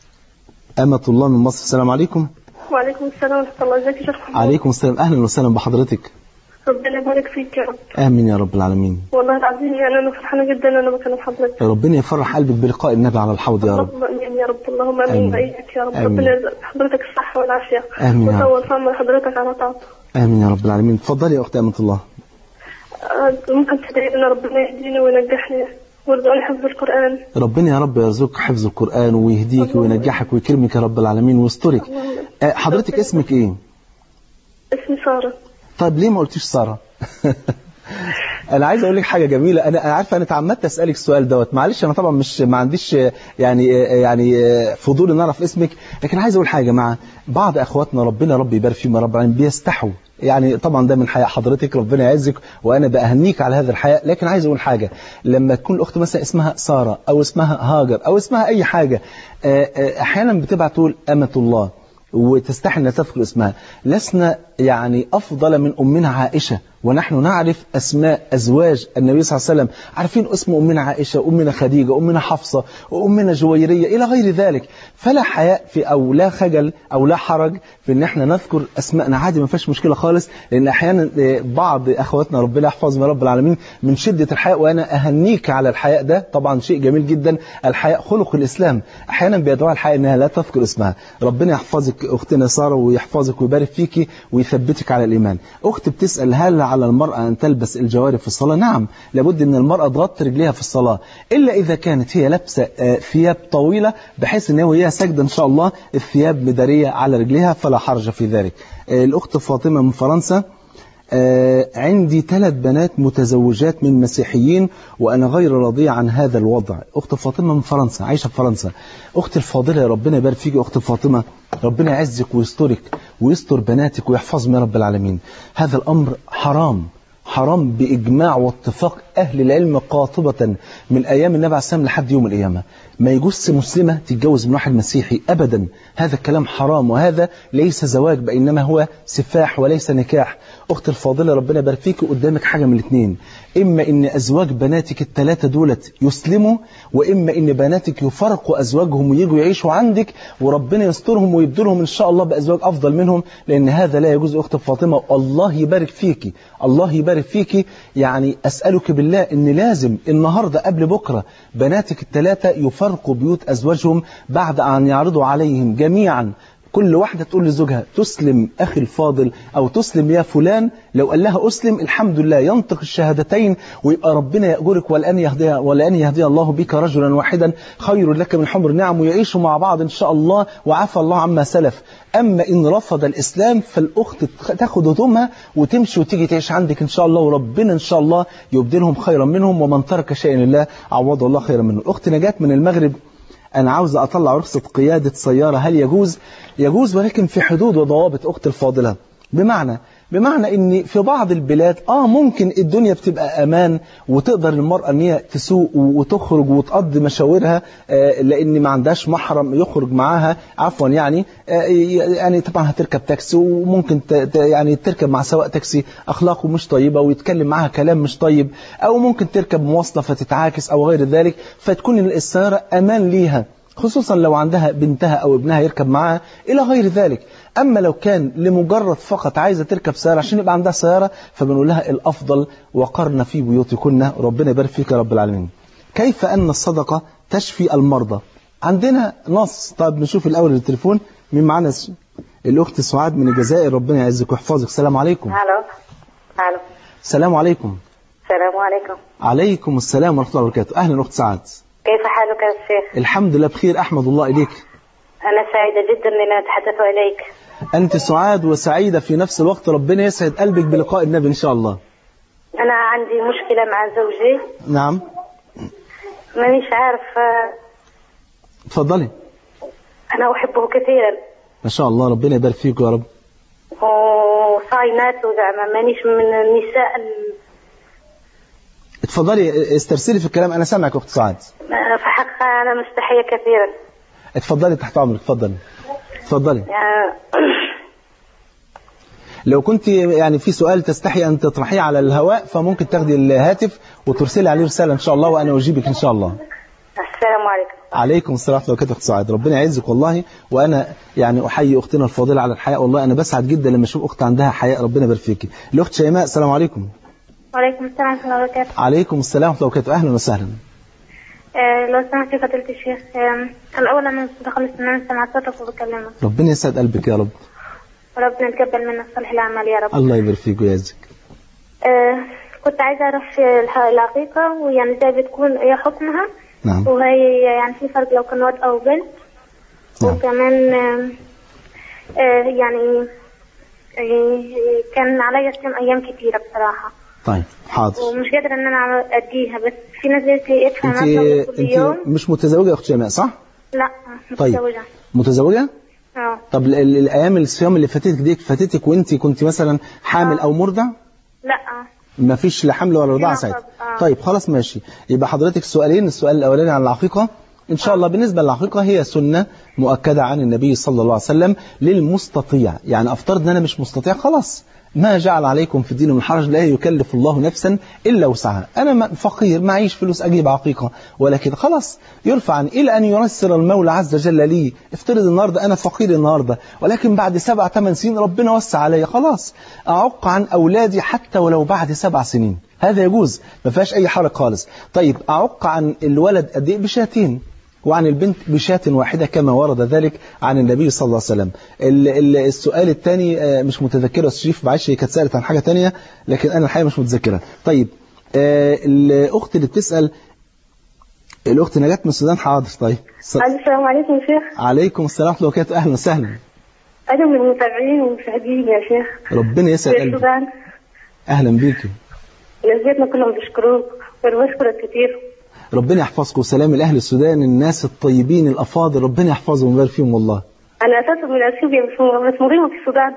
أمة الله من مصر السلام عليكم وعليكم السلام ورحمة الله ازيك يا شيخ محمود؟ عليكم السلام أهلا وسهلا بحضرتك ربنا يبارك فيك يا رب آمين يا رب العالمين والله العظيم يعني أنا فرحانة جدا إن أنا بكلم حضرتك ربنا يفرح قلبك بلقاء النبي على الحوض يا رب اللهم امين يا رب اللهم امين آمين. وإياك يا رب آمين. ربنا يرزق حضرتك الصحة والعافية آمين يا رب. وطول في عمر حضرتك على طاعته آمين يا رب العالمين اتفضلي يا أخت أمة الله آه، ممكن تدعي لنا ربنا يهديني وينجحني ويرزقني حفظ القرآن ربنا يا رب يرزقك حفظ القرآن ويهديك وينجحك ويكرمك يا رب العالمين ويسترك آه، حضرتك اسمك ايه اسمي سارة طيب ليه ما قلتيش سارة انا عايز اقول لك حاجه جميله انا انا عارفه انا اتعمدت اسالك السؤال دوت معلش انا طبعا مش ما عنديش آه، يعني آه، يعني آه، فضول ان اعرف اسمك لكن عايز اقول حاجه يا جماعه بعض اخواتنا ربنا رب يبارك فيهم يا رب العالمين بيستحوا يعني طبعا ده من حياء حضرتك ربنا يعزك وانا باهنيك على هذا الحياء لكن عايز اقول حاجه لما تكون الاخت مثلا اسمها ساره او اسمها هاجر او اسمها اي حاجه آه، آه، احيانا بتبعت تقول امه الله وتستحي انها تذكر اسمها لسنا يعني افضل من امنا عائشه ونحن نعرف اسماء ازواج النبي صلى الله عليه وسلم عارفين اسم امنا عائشه امنا خديجه امنا حفصه وامنا جويريه الى غير ذلك فلا حياء في او لا خجل او لا حرج في ان احنا نذكر اسماءنا عادي ما فيش مشكله خالص لان احيانا آه، بعض اخواتنا ربنا يحفظهم يا رب العالمين من شده الحياء وانا اهنيك على الحياء ده طبعا شيء جميل جدا الحياء خلق الاسلام احيانا بيدعوها الحياء انها لا تذكر اسمها ربنا يحفظك اختنا ساره ويحفظك ويبارك فيكي ويثبتك على الايمان اخت بتسال هل على المراه ان تلبس الجوارب في الصلاه نعم لابد ان المراه تغطي رجليها في الصلاه الا اذا كانت هي لابسه آه، ثياب طويله بحيث ان هي ساجده ان شاء الله الثياب مداريه على رجليها فلا حرج في ذلك آه، الاخت فاطمه من فرنسا آه عندي ثلاث بنات متزوجات من مسيحيين وأنا غير راضية عن هذا الوضع أخت فاطمة من فرنسا عايشة في فرنسا أخت الفاضلة يا ربنا يبارك فيك يا أخت فاطمة ربنا يعزك ويسترك ويستر بناتك ويحفظهم يا رب العالمين هذا الأمر حرام حرام بإجماع واتفاق أهل العلم قاطبة من أيام النبي عليه السلام لحد يوم القيامة ما يجوز مسلمة تتجوز من واحد مسيحي أبدا هذا الكلام حرام وهذا ليس زواج بل إنما هو سفاح وليس نكاح أخت الفاضلة ربنا يبارك فيك قدامك حاجة من الاثنين إما إن أزواج بناتك الثلاثة دولت يسلموا وإما إن بناتك يفرقوا أزواجهم ويجوا يعيشوا عندك وربنا يسترهم ويبدلهم إن شاء الله بأزواج أفضل منهم لأن هذا لا يجوز أخت فاطمة الله يبارك فيك الله يبارك فيك يعني أسألك بالله إن لازم النهاردة قبل بكرة بناتك الثلاثة يفرقوا بيوت أزواجهم بعد أن يعرضوا عليهم جميعا كل واحدة تقول لزوجها تسلم أخي الفاضل أو تسلم يا فلان لو قال لها أسلم الحمد لله ينطق الشهادتين ويبقى ربنا يأجرك ولأن يهدي, ولأن يهدي الله بك رجلا واحدا خير لك من حمر نعم ويعيشوا مع بعض إن شاء الله وعفى الله عما سلف أما إن رفض الإسلام فالأخت تاخد هدومها وتمشي وتيجي تعيش عندك إن شاء الله وربنا إن شاء الله يبدلهم خيرا منهم ومن ترك شيئا لله عوضه الله خيرا منه الأخت نجاة من المغرب أنا عاوز أطلع رخصة قيادة سيارة هل يجوز؟ يجوز ولكن في حدود وضوابط أخت الفاضلة بمعنى بمعنى ان في بعض البلاد اه ممكن الدنيا بتبقى امان وتقدر المرأة ان هي تسوق وتخرج وتقضي مشاورها آه لان ما عندهاش محرم يخرج معاها عفوا يعني آه يعني طبعا هتركب تاكسي وممكن يعني تركب مع سواق تاكسي اخلاقه مش طيبة ويتكلم معاها كلام مش طيب او ممكن تركب مواصلة فتتعاكس او غير ذلك فتكون السيارة امان ليها خصوصا لو عندها بنتها أو ابنها يركب معاها إلى غير ذلك أما لو كان لمجرد فقط عايزة تركب سيارة عشان يبقى عندها سيارة فبنقول لها الأفضل وقرن في بيوتكن ربنا يبارك فيك يا رب العالمين كيف أن الصدقة تشفي المرضى عندنا نص طيب نشوف الأول التليفون مين معانا الأخت سعاد من الجزائر ربنا يعزك ويحفظك السلام عليكم الو الو السلام عليكم السلام عليكم عليكم السلام ورحمة الله وبركاته أهلا أخت سعاد كيف حالك يا شيخ الحمد لله بخير أحمد الله إليك أنا سعيدة جدا أن أتحدث إليك أنت سعاد وسعيدة في نفس الوقت ربنا يسعد قلبك بلقاء النبي إن شاء الله أنا عندي مشكلة مع زوجي نعم مانيش عارف اتفضلي أنا أحبه كثيرا ما شاء الله ربنا يبارك فيك يا رب وصاينات وزعما مانيش من النساء ال... اتفضلي استرسلي في الكلام أنا سامعك أخت سعاد في حقها أنا مستحية كثيرا اتفضلي تحت أمرك اتفضلي اتفضلي آه، لو كنت يعني في سؤال تستحي أن تطرحيه على الهواء فممكن تاخدي الهاتف وترسلي عليه رسالة إن شاء الله وأنا أجيبك إن شاء الله السلام عليكم عليكم السلام ورحمة الله وبركاته أخت سعاد ربنا يعزك والله وأنا يعني أحيي أختنا الفاضلة على الحياء والله أنا بسعد جدا لما أشوف أخت عندها حياء ربنا يبارك فيكي الأخت شيماء السلام عليكم وعليكم السلام ورحمة الله وبركاته عليكم السلام ورحمة الله وبركاته أهلا وسهلا آه، لو سمحت يا فضيلة الشيخ آه، الأول أنا دخلت إن أنا سمعت صوتك وبكلمك ربنا يسعد قلبك يا رب وربنا يتقبل منا صالح الأعمال يا رب الله يبارك فيك ويعزك آه، كنت عايزة أعرف الح- العقيقة ويعني إزاي بتكون إيه حكمها نعم وهي يعني في فرق لو كان واد أو بنت نعم وكمان آه، آه، يعني آه، كان عليا صيام أيام كتيرة بصراحة طيب حاضر ومش قادرة إن أنا أديها بس في ناس قالت لي ادفع انت مبلغ كل انت يوم مش متزوجة يا اخت شيماء صح لا طيب. متزوجة متزوجة اه طب ال- ال- الايام الصيام اللي فاتتك دي فاتتك وانت كنت مثلا حامل آه. او مرضع لا ما فيش لا حمل ولا رضاعة لا ساعتها طب- آه. طيب خلاص ماشي يبقى حضرتك سؤالين السؤال الاولاني عن العقيقة ان شاء الله بالنسبة للعقيقة هي سنة مؤكدة عن النبي صلى الله عليه وسلم للمستطيع يعني افترض ان انا مش مستطيع خلاص ما جعل عليكم في الدين من حرج لا يكلف الله نفسا الا وسعها انا ما- فقير معيش فلوس اجيب عقيقة ولكن خلاص يرفع عن الى ان ييسر المولى عز وجل لي افترض النهارده انا فقير النهارده ولكن بعد سبع ثمان سنين ربنا وسع عليا خلاص اعق عن اولادي حتى ولو بعد سبع سنين هذا يجوز ما فيهاش اي حرج خالص طيب اعق عن الولد قد ايه بشاتين وعن البنت بشاة واحدة كما ورد ذلك عن النبي صلى الله عليه وسلم ال- ال- السؤال الثاني آه، مش متذكره يا شريف معلش هي كانت سألت عن حاجة تانية لكن أنا الحقيقة مش متذكرها طيب آه، الأخت اللي بتسأل الأخت نجاة من السودان حاضر طيب ص- السلام عليكم يا شيخ عليكم السلام ورحمة الله وبركاته أهلا وسهلا أنا من المتابعين والمشاهدين يا شيخ ربنا يسعد في قلبك السودان اهلا بيكي ناس كلهم بيشكروك وانا بشكرك كثير ربنا يحفظكم وسلام الاهل السودان الناس الطيبين الافاضل ربنا يحفظهم ويبارك فيهم والله انا اساسا من اثيوبيا بس بس مقيمه في السودان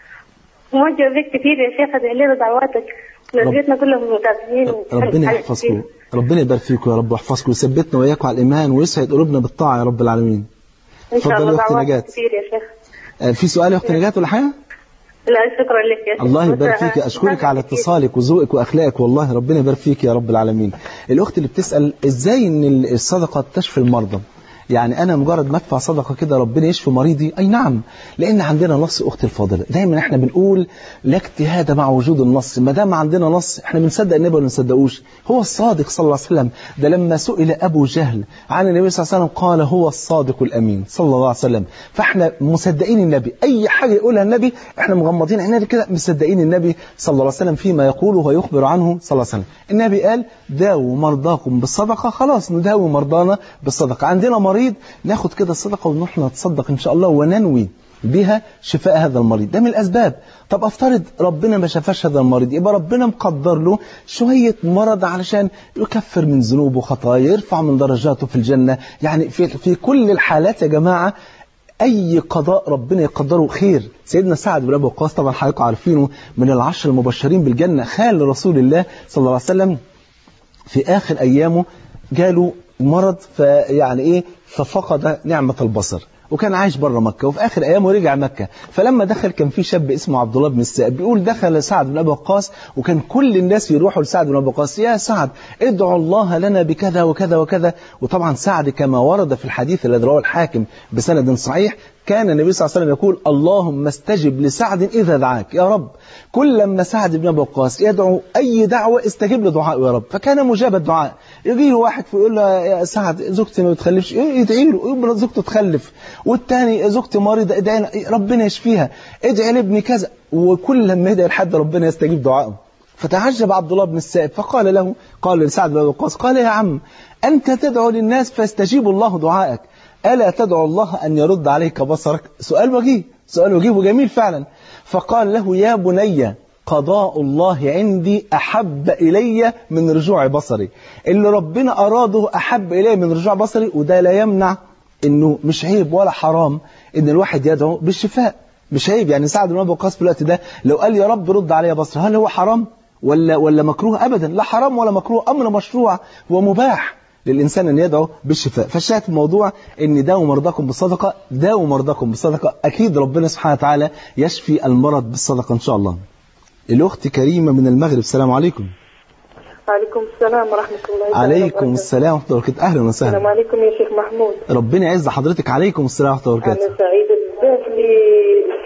موجه بك كثير يا شيخ ادعي لنا دعواتك ناس كلهم متابعين ربنا يحفظكم ربنا يبارك فيكم يا رب ويحفظكم ويثبتنا واياكم على الايمان ويسعد قلوبنا بالطاعه يا رب العالمين ان شاء اتفضلي الله يا اختي دعواتك نجاة كثير يا شيخ آه، في سؤال يا اختي نجاة ولا حاجه لا شكرا لك يا شيخ الله بس يبارك فيك أنا- اشكرك على كثير. اتصالك وذوقك واخلاقك والله ربنا يبارك فيك يا رب العالمين الاخت اللي بتسال ازاي ان الصدقه تشفي المرضى يعني انا مجرد ما ادفع صدقه كده ربنا يشفي مريضي اي نعم لان عندنا نص اختي الفاضله دايما احنا بنقول لا اجتهاد مع وجود النص ما دام عندنا نص احنا بنصدق النبي ولا ما نصدقوش هو الصادق صلى الله عليه وسلم ده لما سئل ابو جهل عن النبي صلى الله عليه وسلم قال هو الصادق الامين صلى الله عليه وسلم فاحنا مصدقين النبي اي حاجه يقولها النبي احنا مغمضين عينينا كده مصدقين النبي صلى الله عليه وسلم فيما يقوله ويخبر عنه صلى الله عليه وسلم النبي قال داووا مرضاكم بالصدقه خلاص نداوي مرضانا بالصدقه عندنا مريض ناخد كده الصدقه ونروح نتصدق ان شاء الله وننوي بها شفاء هذا المريض ده من الأسباب طب أفترض ربنا ما شفاش هذا المريض يبقى ربنا مقدر له شوية مرض علشان يكفر من ذنوبه وخطايا يرفع من درجاته في الجنة يعني في, في كل الحالات يا جماعة أي قضاء ربنا يقدره خير سيدنا سعد بن أبي وقاص طبعا حضراتكم عارفينه من العشر المبشرين بالجنة خال رسول الله صلى الله عليه وسلم في آخر أيامه جاله مرض فيعني إيه ففقد نعمة البصر وكان عايش بره مكة وفي آخر أيامه رجع مكة فلما دخل كان في شاب اسمه عبد الله بن السائب بيقول دخل سعد بن أبي وقاص وكان كل الناس يروحوا لسعد بن أبي وقاص يا سعد ادعوا الله لنا بكذا وكذا وكذا وطبعا سعد كما ورد في الحديث الذي رواه الحاكم بسند صحيح كان النبي صلى الله عليه وسلم يقول اللهم استجب لسعد إذا دعاك يا رب كل لما سعد بن أبي وقاص يدعو أي دعوة استجب لدعائه يا رب فكان مجاب الدعاء يجي له واحد فيقول له يا سعد زوجتي ما بتخلفش يدعي له يقول زوجته تخلف والتاني زوجتي مريضة ادعي لها، ربنا يشفيها ادعي لابني كذا وكل لما يدعي لحد ربنا يستجيب دعائه فتعجب عبد الله بن السائب فقال له قال لسعد بن أبي وقاص قال يا عم أنت تدعو للناس فيستجيب الله دعائك ألا تدعو الله أن يرد عليك بصرك سؤال وجيه سؤال وجيه وجميل فعلا فقال له يا بني قضاء الله عندي أحب إلي من رجوع بصري اللي ربنا أراده أحب إلي من رجوع بصري وده لا يمنع إنه مش عيب ولا حرام إن الواحد يدعو بالشفاء مش عيب يعني سعد بن أبي وقاص في الوقت ده لو قال يا رب رد علي بصري هل هو حرام ولا ولا مكروه أبدا لا حرام ولا مكروه أمر مشروع ومباح للإنسان أن يدعو بالشفاء فالشاهد في الموضوع أن داووا مرضاكم بالصدقة داووا مرضاكم بالصدقة أكيد ربنا سبحانه وتعالى يشفي المرض بالصدقة إن شاء الله الأخت كريمة من المغرب السلام عليكم وعليكم السلام ورحمة الله تعالى عليكم وبركاته. السلام ورحمة الله وبركاته أهلا السلام وسهلا عليكم يا شيخ محمود ربنا يعز حضرتك عليكم السلام ورحمة الله أنا وبركاته سعيدة بزاف اللي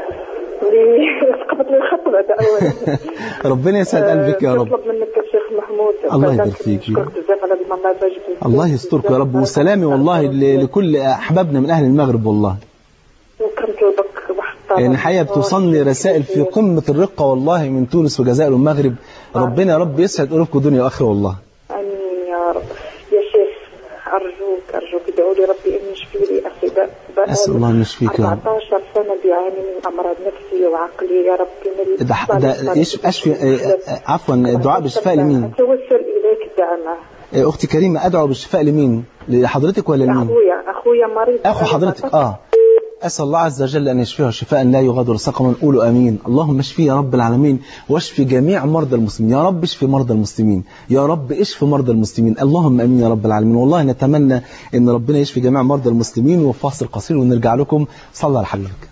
اللي سقطت لي الخط بعد أول ربنا يسعد قلبك يا رب نطلب منك يا شيخ محمود الله بعدك يبارك فيك. نشكرك بزاف على البرنامج الله يسترك يا رب وسلامي والله ل- لكل أحبابنا من أهل المغرب والله وكرمت قلبك واحد الطلب. يعني الحقيقة بتوصلني رسائل في قمة الرقة والله من تونس والجزائر والمغرب ربنا يا رب يسعد قلوبكم دنيا وآخرة والله امين يا رب يا شيخ ارجوك ارجوك ادعوا لي ربي ان يشفي لي اخي ده بقى أسأل الله أن يشفيك يا رب 14 سنه بيعاني من امراض نفسيه وعقليه يا ربي من ده ده يش- أشفي آه، آه، عفوا الدعاء بالشفاء لمين؟ اتوسل اليك الدعاء معه آه، أختي كريمة أدعو بالشفاء لمين؟ لحضرتك ولا لمين؟ اخويا اخويا مريض أخو حضرتك آه أسأل الله عز وجل أن يشفيه شفاء لا يغادر سقما قولوا أمين اللهم اشفي يا رب العالمين واشفي جميع مرضى المسلمين يا رب اشفي مرضى المسلمين يا رب اشفي مرضى المسلمين اللهم أمين يا رب العالمين والله نتمنى أن ربنا يشفي جميع مرضى المسلمين وفاصل قصير ونرجع لكم صلى على حبيبك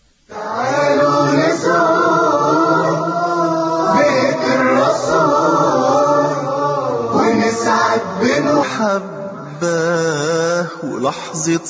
تعالوا نزور بيت الرسول ونسعد بمحبة ولحظة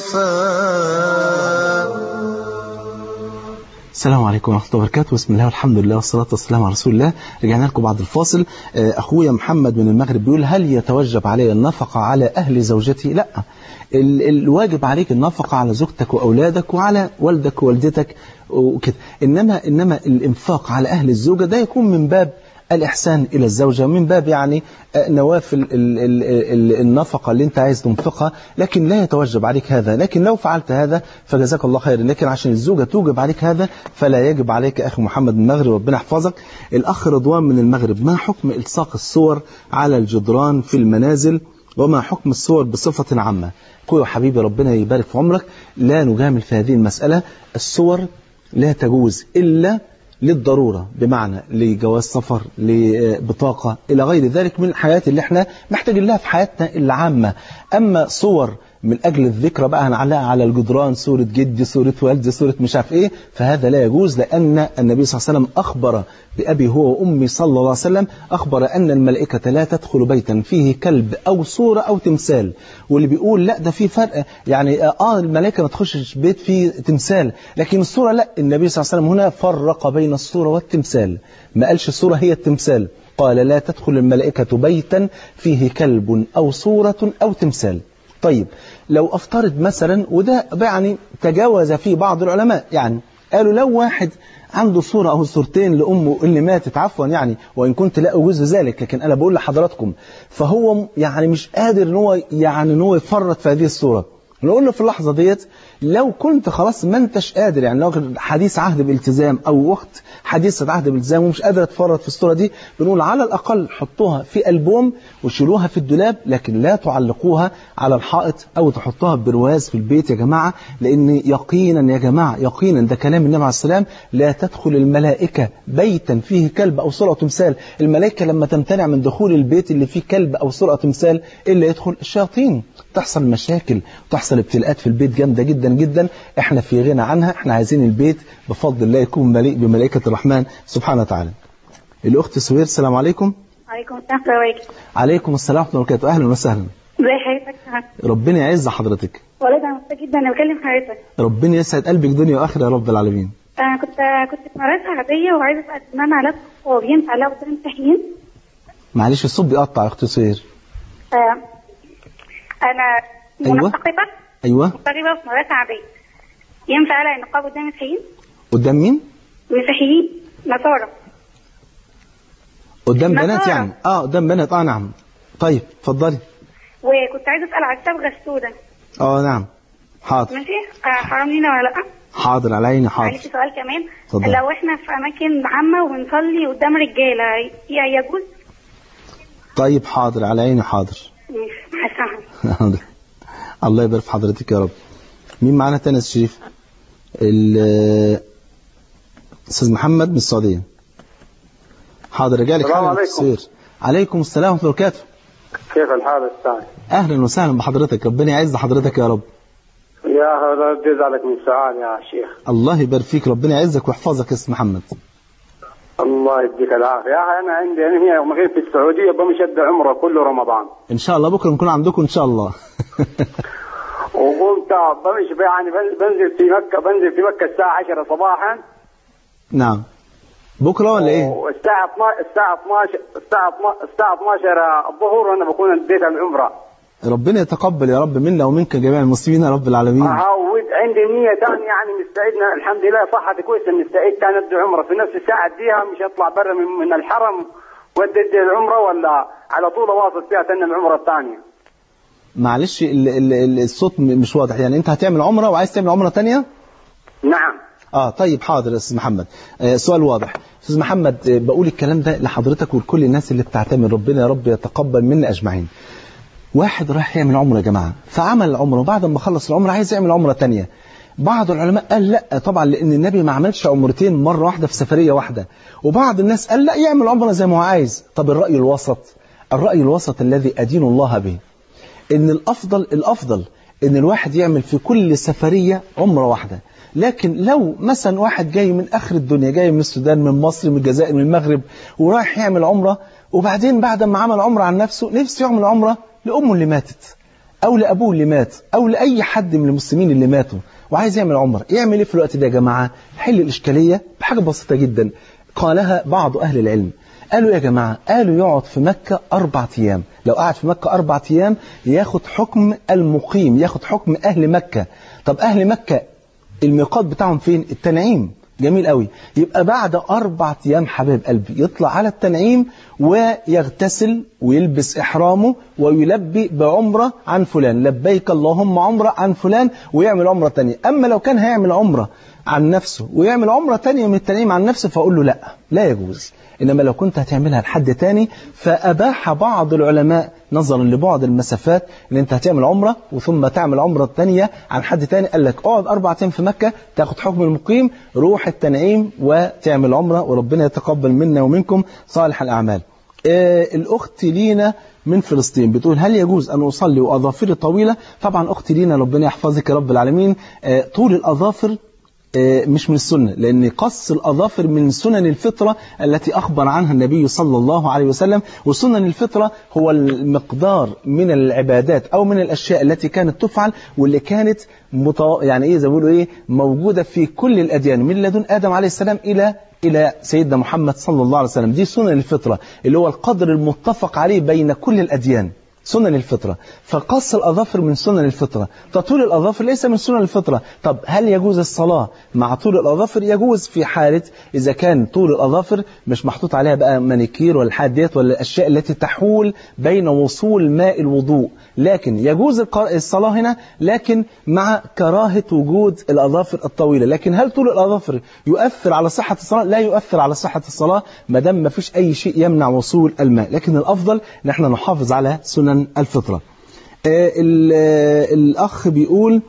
صفاء السلام عليكم ورحمة الله وبركاته بسم الله والحمد لله والصلاة والسلام على رسول الله رجعنا لكم بعد الفاصل آه، أخويا محمد من المغرب بيقول هل يتوجب علي النفقة على أهل زوجتي لا ال- الواجب عليك النفقة على زوجتك وأولادك وعلى والدك ووالدتك وكده إنما, إنما الإنفاق على أهل الزوجة ده يكون من باب الإحسان إلى الزوجة من باب يعني آه، نوافل ال- ال- ال- النفقة اللي أنت عايز تنفقها لكن لا يتوجب عليك هذا لكن لو فعلت هذا فجزاك الله خير لكن عشان الزوجة توجب عليك هذا فلا يجب عليك أخي محمد من المغرب ربنا يحفظك الأخ رضوان من المغرب ما حكم إلصاق الصور على الجدران في المنازل وما حكم الصور بصفة عامة قول يا حبيبي ربنا يبارك في عمرك لا نجامل في هذه المسألة الصور لا تجوز إلا للضرورة بمعنى لجواز سفر لبطاقة إلى غير ذلك من الحياة اللي احنا محتاجين لها في حياتنا العامة أما صور من أجل الذكرى بقى هنعلقها على الجدران صورة جدي صورة والدي صورة مش عارف إيه فهذا لا يجوز لأن النبي صلى الله عليه وسلم أخبر بأبي هو وأمي صلى الله عليه وسلم أخبر أن الملائكة لا تدخل بيتا فيه كلب أو صورة أو تمثال واللي بيقول لا ده في فرق يعني آه الملائكة ما تخشش بيت فيه تمثال لكن الصورة لا النبي صلى الله عليه وسلم هنا فرق بين الصورة والتمثال ما قالش الصورة هي التمثال قال لا تدخل الملائكة بيتا فيه كلب أو صورة أو تمثال طيب لو افترض مثلا وده يعني تجاوز فيه بعض العلماء يعني قالوا لو واحد عنده صورة أو صورتين لأمه اللي ماتت عفوا يعني وإن كنت لا أجوز ذلك لكن أنا بقول لحضراتكم فهو يعني مش قادر إن هو يعني إن هو يفرط في هذه الصورة نقول له في اللحظة ديت لو كنت خلاص ما انتش قادر يعني لو حديث عهد بالالتزام او وقت حديث عهد بالالتزام ومش قادر اتفرط في الصورة دي بنقول على الاقل حطوها في البوم وشيلوها في الدولاب لكن لا تعلقوها على الحائط او تحطوها برواز في البيت يا جماعة لان يقينا يا جماعة يقينا ده كلام النبي عليه السلام لا تدخل الملائكة بيتا فيه كلب او صورة أو تمثال الملائكة لما تمتنع من دخول البيت اللي فيه كلب او صورة أو تمثال الا يدخل الشياطين تحصل مشاكل وتحصل ابتلاءات في البيت جامدة جدا جدا احنا في غنى عنها احنا عايزين البيت بفضل الله يكون مليء بملائكة الرحمن سبحانه وتعالى الأخت سوير السلام عليكم عليكم السلام ورحمة الله وبركاته عليكم السلام ورحمة الله وبركاته أهلا وسهلا ازي حضرتك ربنا يعز حضرتك والله انا مبسوطة جدا انا بكلم حضرتك ربنا يسعد قلبك دنيا وآخرة يا رب العالمين انا كنت كنت في مدرسة عادية وعايزة اسأل ان انا علاج هو بينفع لا قدام التحيين معلش الصوت بيقطع يا أخت سوير آه، انا أيوة. منتقبة أيوة منتقبة في مدرسة عادية ينفع على النقاب قدام المسيحيين؟ قدام مين مسيحيين نصارى قدام نصارى. بنات يعني اه قدام بنات اه نعم طيب اتفضلي وكنت عايزة اسأل على الصبغة السوداء اه نعم حاضر ماشي آه، حرام لينا ولا لا؟ حاضر على عيني معلش حاضر سؤال كمان اتفضل. لو احنا في اماكن عامة وبنصلي قدام رجالة ي- يجوز؟ طيب حاضر على عيني حاضر ماشي مع السلامة حاضر الله يبارك في حضرتك يا رب مين معانا تاني يا أستاذ شريف ال- استاذ محمد من السعوديه حاضر رجع لك السلام حالا عليكم. التصوير عليكم السلام ورحمه الله وبركاته كيف الحال استاذ؟ اهلا وسهلا بحضرتك ربنا يعز حضرتك يا رب يا رب يجعلك من سعاد يا شيخ الله يبارك فيك ربنا يعزك ويحفظك يا استاذ محمد الله يديك العافيه يا اخي انا عندي انا هنا مقيم في السعوديه بمشد عمره كل رمضان ان شاء الله بكره نكون عندكم ان شاء الله وقمت بمشي يعني بن- بنزل في مكه بنزل في مكه الساعه 10 صباحا نعم بكره ولا ايه والساعه 12 الساعه 12 الساعه 12 الساعه 12 الظهر وانا بكون اديت العمره ربنا يتقبل يا رب منا ومنك جميع المسلمين يا رب العالمين هاود عندي نية ثانية يعني مستعدنا الحمد لله صحتي كويسة مستعد كان ادي عمرة في نفس الساعة اديها مش اطلع برا من, من الحرم وادي ادي العمرة ولا على طول اواصل فيها تاني العمرة الثانية معلش ال ال ال الصوت م- مش واضح يعني انت هتعمل عمره وعايز تعمل عمره تانية نعم اه طيب حاضر يا استاذ محمد آه سؤال واضح استاذ محمد آه بقول الكلام ده لحضرتك ولكل الناس اللي بتعتمد ربنا يا رب يتقبل منا اجمعين واحد رايح يعمل عمره يا جماعه فعمل العمره وبعد ما خلص العمره عايز يعمل عمره تانية بعض العلماء قال لا طبعا لان النبي ما عملش عمرتين مره واحده في سفريه واحده وبعض الناس قال لا يعمل عمره زي ما هو عايز طب الراي الوسط الراي الوسط الذي ادين الله به ان الافضل الافضل ان الواحد يعمل في كل سفرية عمرة واحدة لكن لو مثلا واحد جاي من اخر الدنيا جاي من السودان من مصر من الجزائر من المغرب ورايح يعمل عمرة وبعدين بعد ما عمل عمرة عن نفسه نفسه يعمل عمرة لأمه اللي ماتت أو لأبوه اللي مات أو لأي حد من المسلمين اللي ماتوا وعايز يعمل عمرة يعمل إيه في الوقت ده يا جماعة حل الإشكالية بحاجة بسيطة جدا قالها بعض أهل العلم قالوا يا جماعة قالوا يقعد في مكة أربع أيام لو قعد في مكة أربع أيام ياخد حكم المقيم ياخد حكم أهل مكة طب أهل مكة الميقات بتاعهم فين التنعيم جميل قوي يبقى بعد أربع أيام حبايب قلبي يطلع على التنعيم ويغتسل ويلبس إحرامه ويلبي بعمرة عن فلان لبيك اللهم عمرة عن فلان ويعمل عمرة تانية أما لو كان هيعمل عمرة عن نفسه ويعمل عمرة تانية من التنعيم عن نفسه فأقول له لا لا يجوز إنما لو كنت هتعملها لحد تاني فأباح بعض العلماء نظرا لبعد المسافات ان انت هتعمل عمرة وثم تعمل عمرة تانية عن حد تاني قال لك اقعد اربع ايام في مكة تاخد حكم المقيم روح التنعيم وتعمل عمرة وربنا يتقبل منا ومنكم صالح الاعمال آه الاخت لينا من فلسطين بتقول هل يجوز أن أصلي وأظافري طويلة طبعا أختي لينا ربنا يحفظك يا رب العالمين آه طول الأظافر مش من السنة لأن قص الأظافر من سنن الفطرة التي أخبر عنها النبي صلى الله عليه وسلم وسنن الفطرة هو المقدار من العبادات أو من الأشياء التي كانت تفعل واللي كانت متو... يعني إيه زي ما بيقولوا إيه موجودة في كل الأديان من لدن آدم عليه السلام إلى إلى سيدنا محمد صلى الله عليه وسلم دي سنن الفطرة اللي هو القدر المتفق عليه بين كل الأديان سنن الفطرة فقص الأظافر من سنن الفطرة تطول الأظافر ليس من سنن الفطرة طب هل يجوز الصلاة مع طول الأظافر يجوز في حالة إذا كان طول الأظافر مش محطوط عليها بقى مانيكير ولا الحاجات ديت ولا الأشياء التي تحول بين وصول ماء الوضوء لكن يجوز الصلاة هنا لكن مع كراهة وجود الأظافر الطويلة لكن هل طول الأظافر يؤثر على صحة الصلاة لا يؤثر على صحة الصلاة ما دام ما فيش أي شيء يمنع وصول الماء لكن الأفضل ان احنا نحافظ على سنن الفطرة آه الأخ بيقول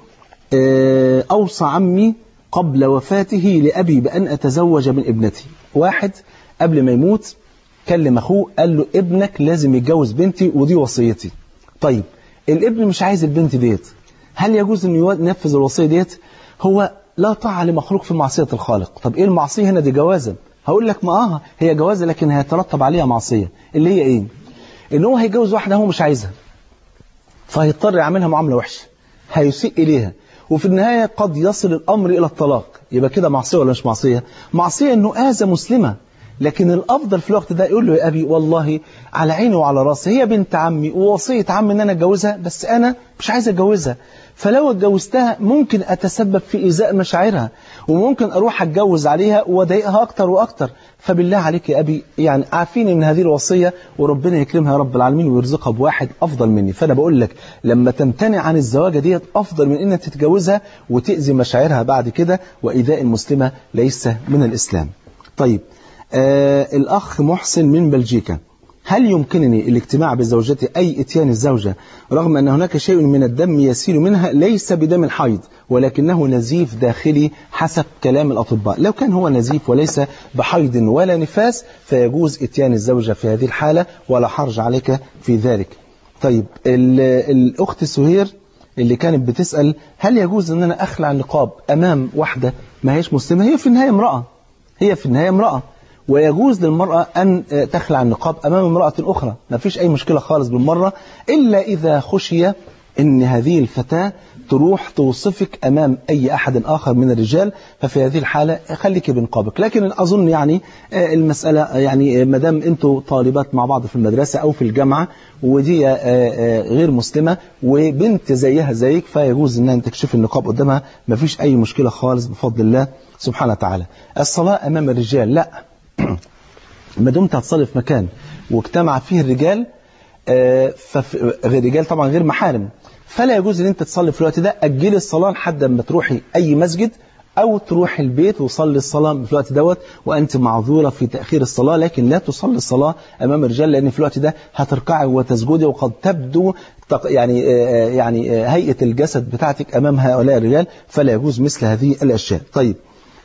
آه أوصى عمي قبل وفاته لأبي بأن أتزوج من ابنتي واحد قبل ما يموت كلم أخوه قال له ابنك لازم يتجوز بنتي ودي وصيتي طيب الابن مش عايز البنت ديت هل يجوز أن ينفذ الوصية ديت هو لا طاعة لمخلوق في معصية الخالق طب إيه المعصية هنا دي جوازة هقول لك ما آه هي جوازة لكن هيترتب عليها معصية اللي هي إيه ان هو هيتجوز واحدة هو مش عايزها فهيضطر يعملها معاملة وحشة هيسيء إليها وفي النهاية قد يصل الأمر إلى الطلاق يبقى كده معصية ولا مش معصية معصية أنه آذى مسلمة لكن الأفضل في الوقت ده يقول له يا أبي والله على عيني وعلى راسي هي بنت عمي ووصية عمي أن أنا أتجوزها بس أنا مش عايز أتجوزها فلو اتجوزتها ممكن أتسبب في إيذاء مشاعرها وممكن أروح أتجوز عليها وأضايقها أكتر وأكتر فبالله عليك يا أبي يعني عافيني من هذه الوصية وربنا يكرمها يا رب العالمين ويرزقها بواحد أفضل مني فأنا بقول لك لما تمتنع عن الزواج ديت أفضل من إنك تتجوزها وتأذي مشاعرها بعد كده وإيذاء المسلمة ليس من الإسلام طيب آه الأخ محسن من بلجيكا هل يمكنني الاجتماع بزوجتي أي اتيان الزوجة رغم أن هناك شيء من الدم يسيل منها ليس بدم الحيض ولكنه نزيف داخلي حسب كلام الأطباء لو كان هو نزيف وليس بحيض ولا نفاس فيجوز اتيان الزوجة في هذه الحالة ولا حرج عليك في ذلك طيب الأخت سهير اللي كانت بتسأل هل يجوز أن أنا أخلع النقاب أمام واحدة ما هيش مسلمة هي في النهاية امرأة هي في النهاية امرأة ويجوز للمرأة أن تخلع النقاب أمام امرأة أخرى ما فيش أي مشكلة خالص بالمرة إلا إذا خشي أن هذه الفتاة تروح توصفك أمام أي أحد آخر من الرجال ففي هذه الحالة خليك بنقابك لكن أظن يعني المسألة يعني مدام أنتوا طالبات مع بعض في المدرسة أو في الجامعة ودي غير مسلمة وبنت زيها زيك فيجوز أن تكشف النقاب قدامها ما فيش أي مشكلة خالص بفضل الله سبحانه وتعالى الصلاة أمام الرجال لا ما دمت هتصلي في مكان واجتمع فيه الرجال الرجال طبعا غير محارم فلا يجوز ان انت تصلي في الوقت ده اجلي الصلاه لحد ما تروحي اي مسجد او تروحي البيت وصلي الصلاه في الوقت دوت وانت معذوره في تاخير الصلاه لكن لا تصلي الصلاه امام الرجال لان في الوقت ده هتركعي وتسجدي وقد تبدو يعني يعني هيئه الجسد بتاعتك امام هؤلاء الرجال فلا يجوز مثل هذه الاشياء طيب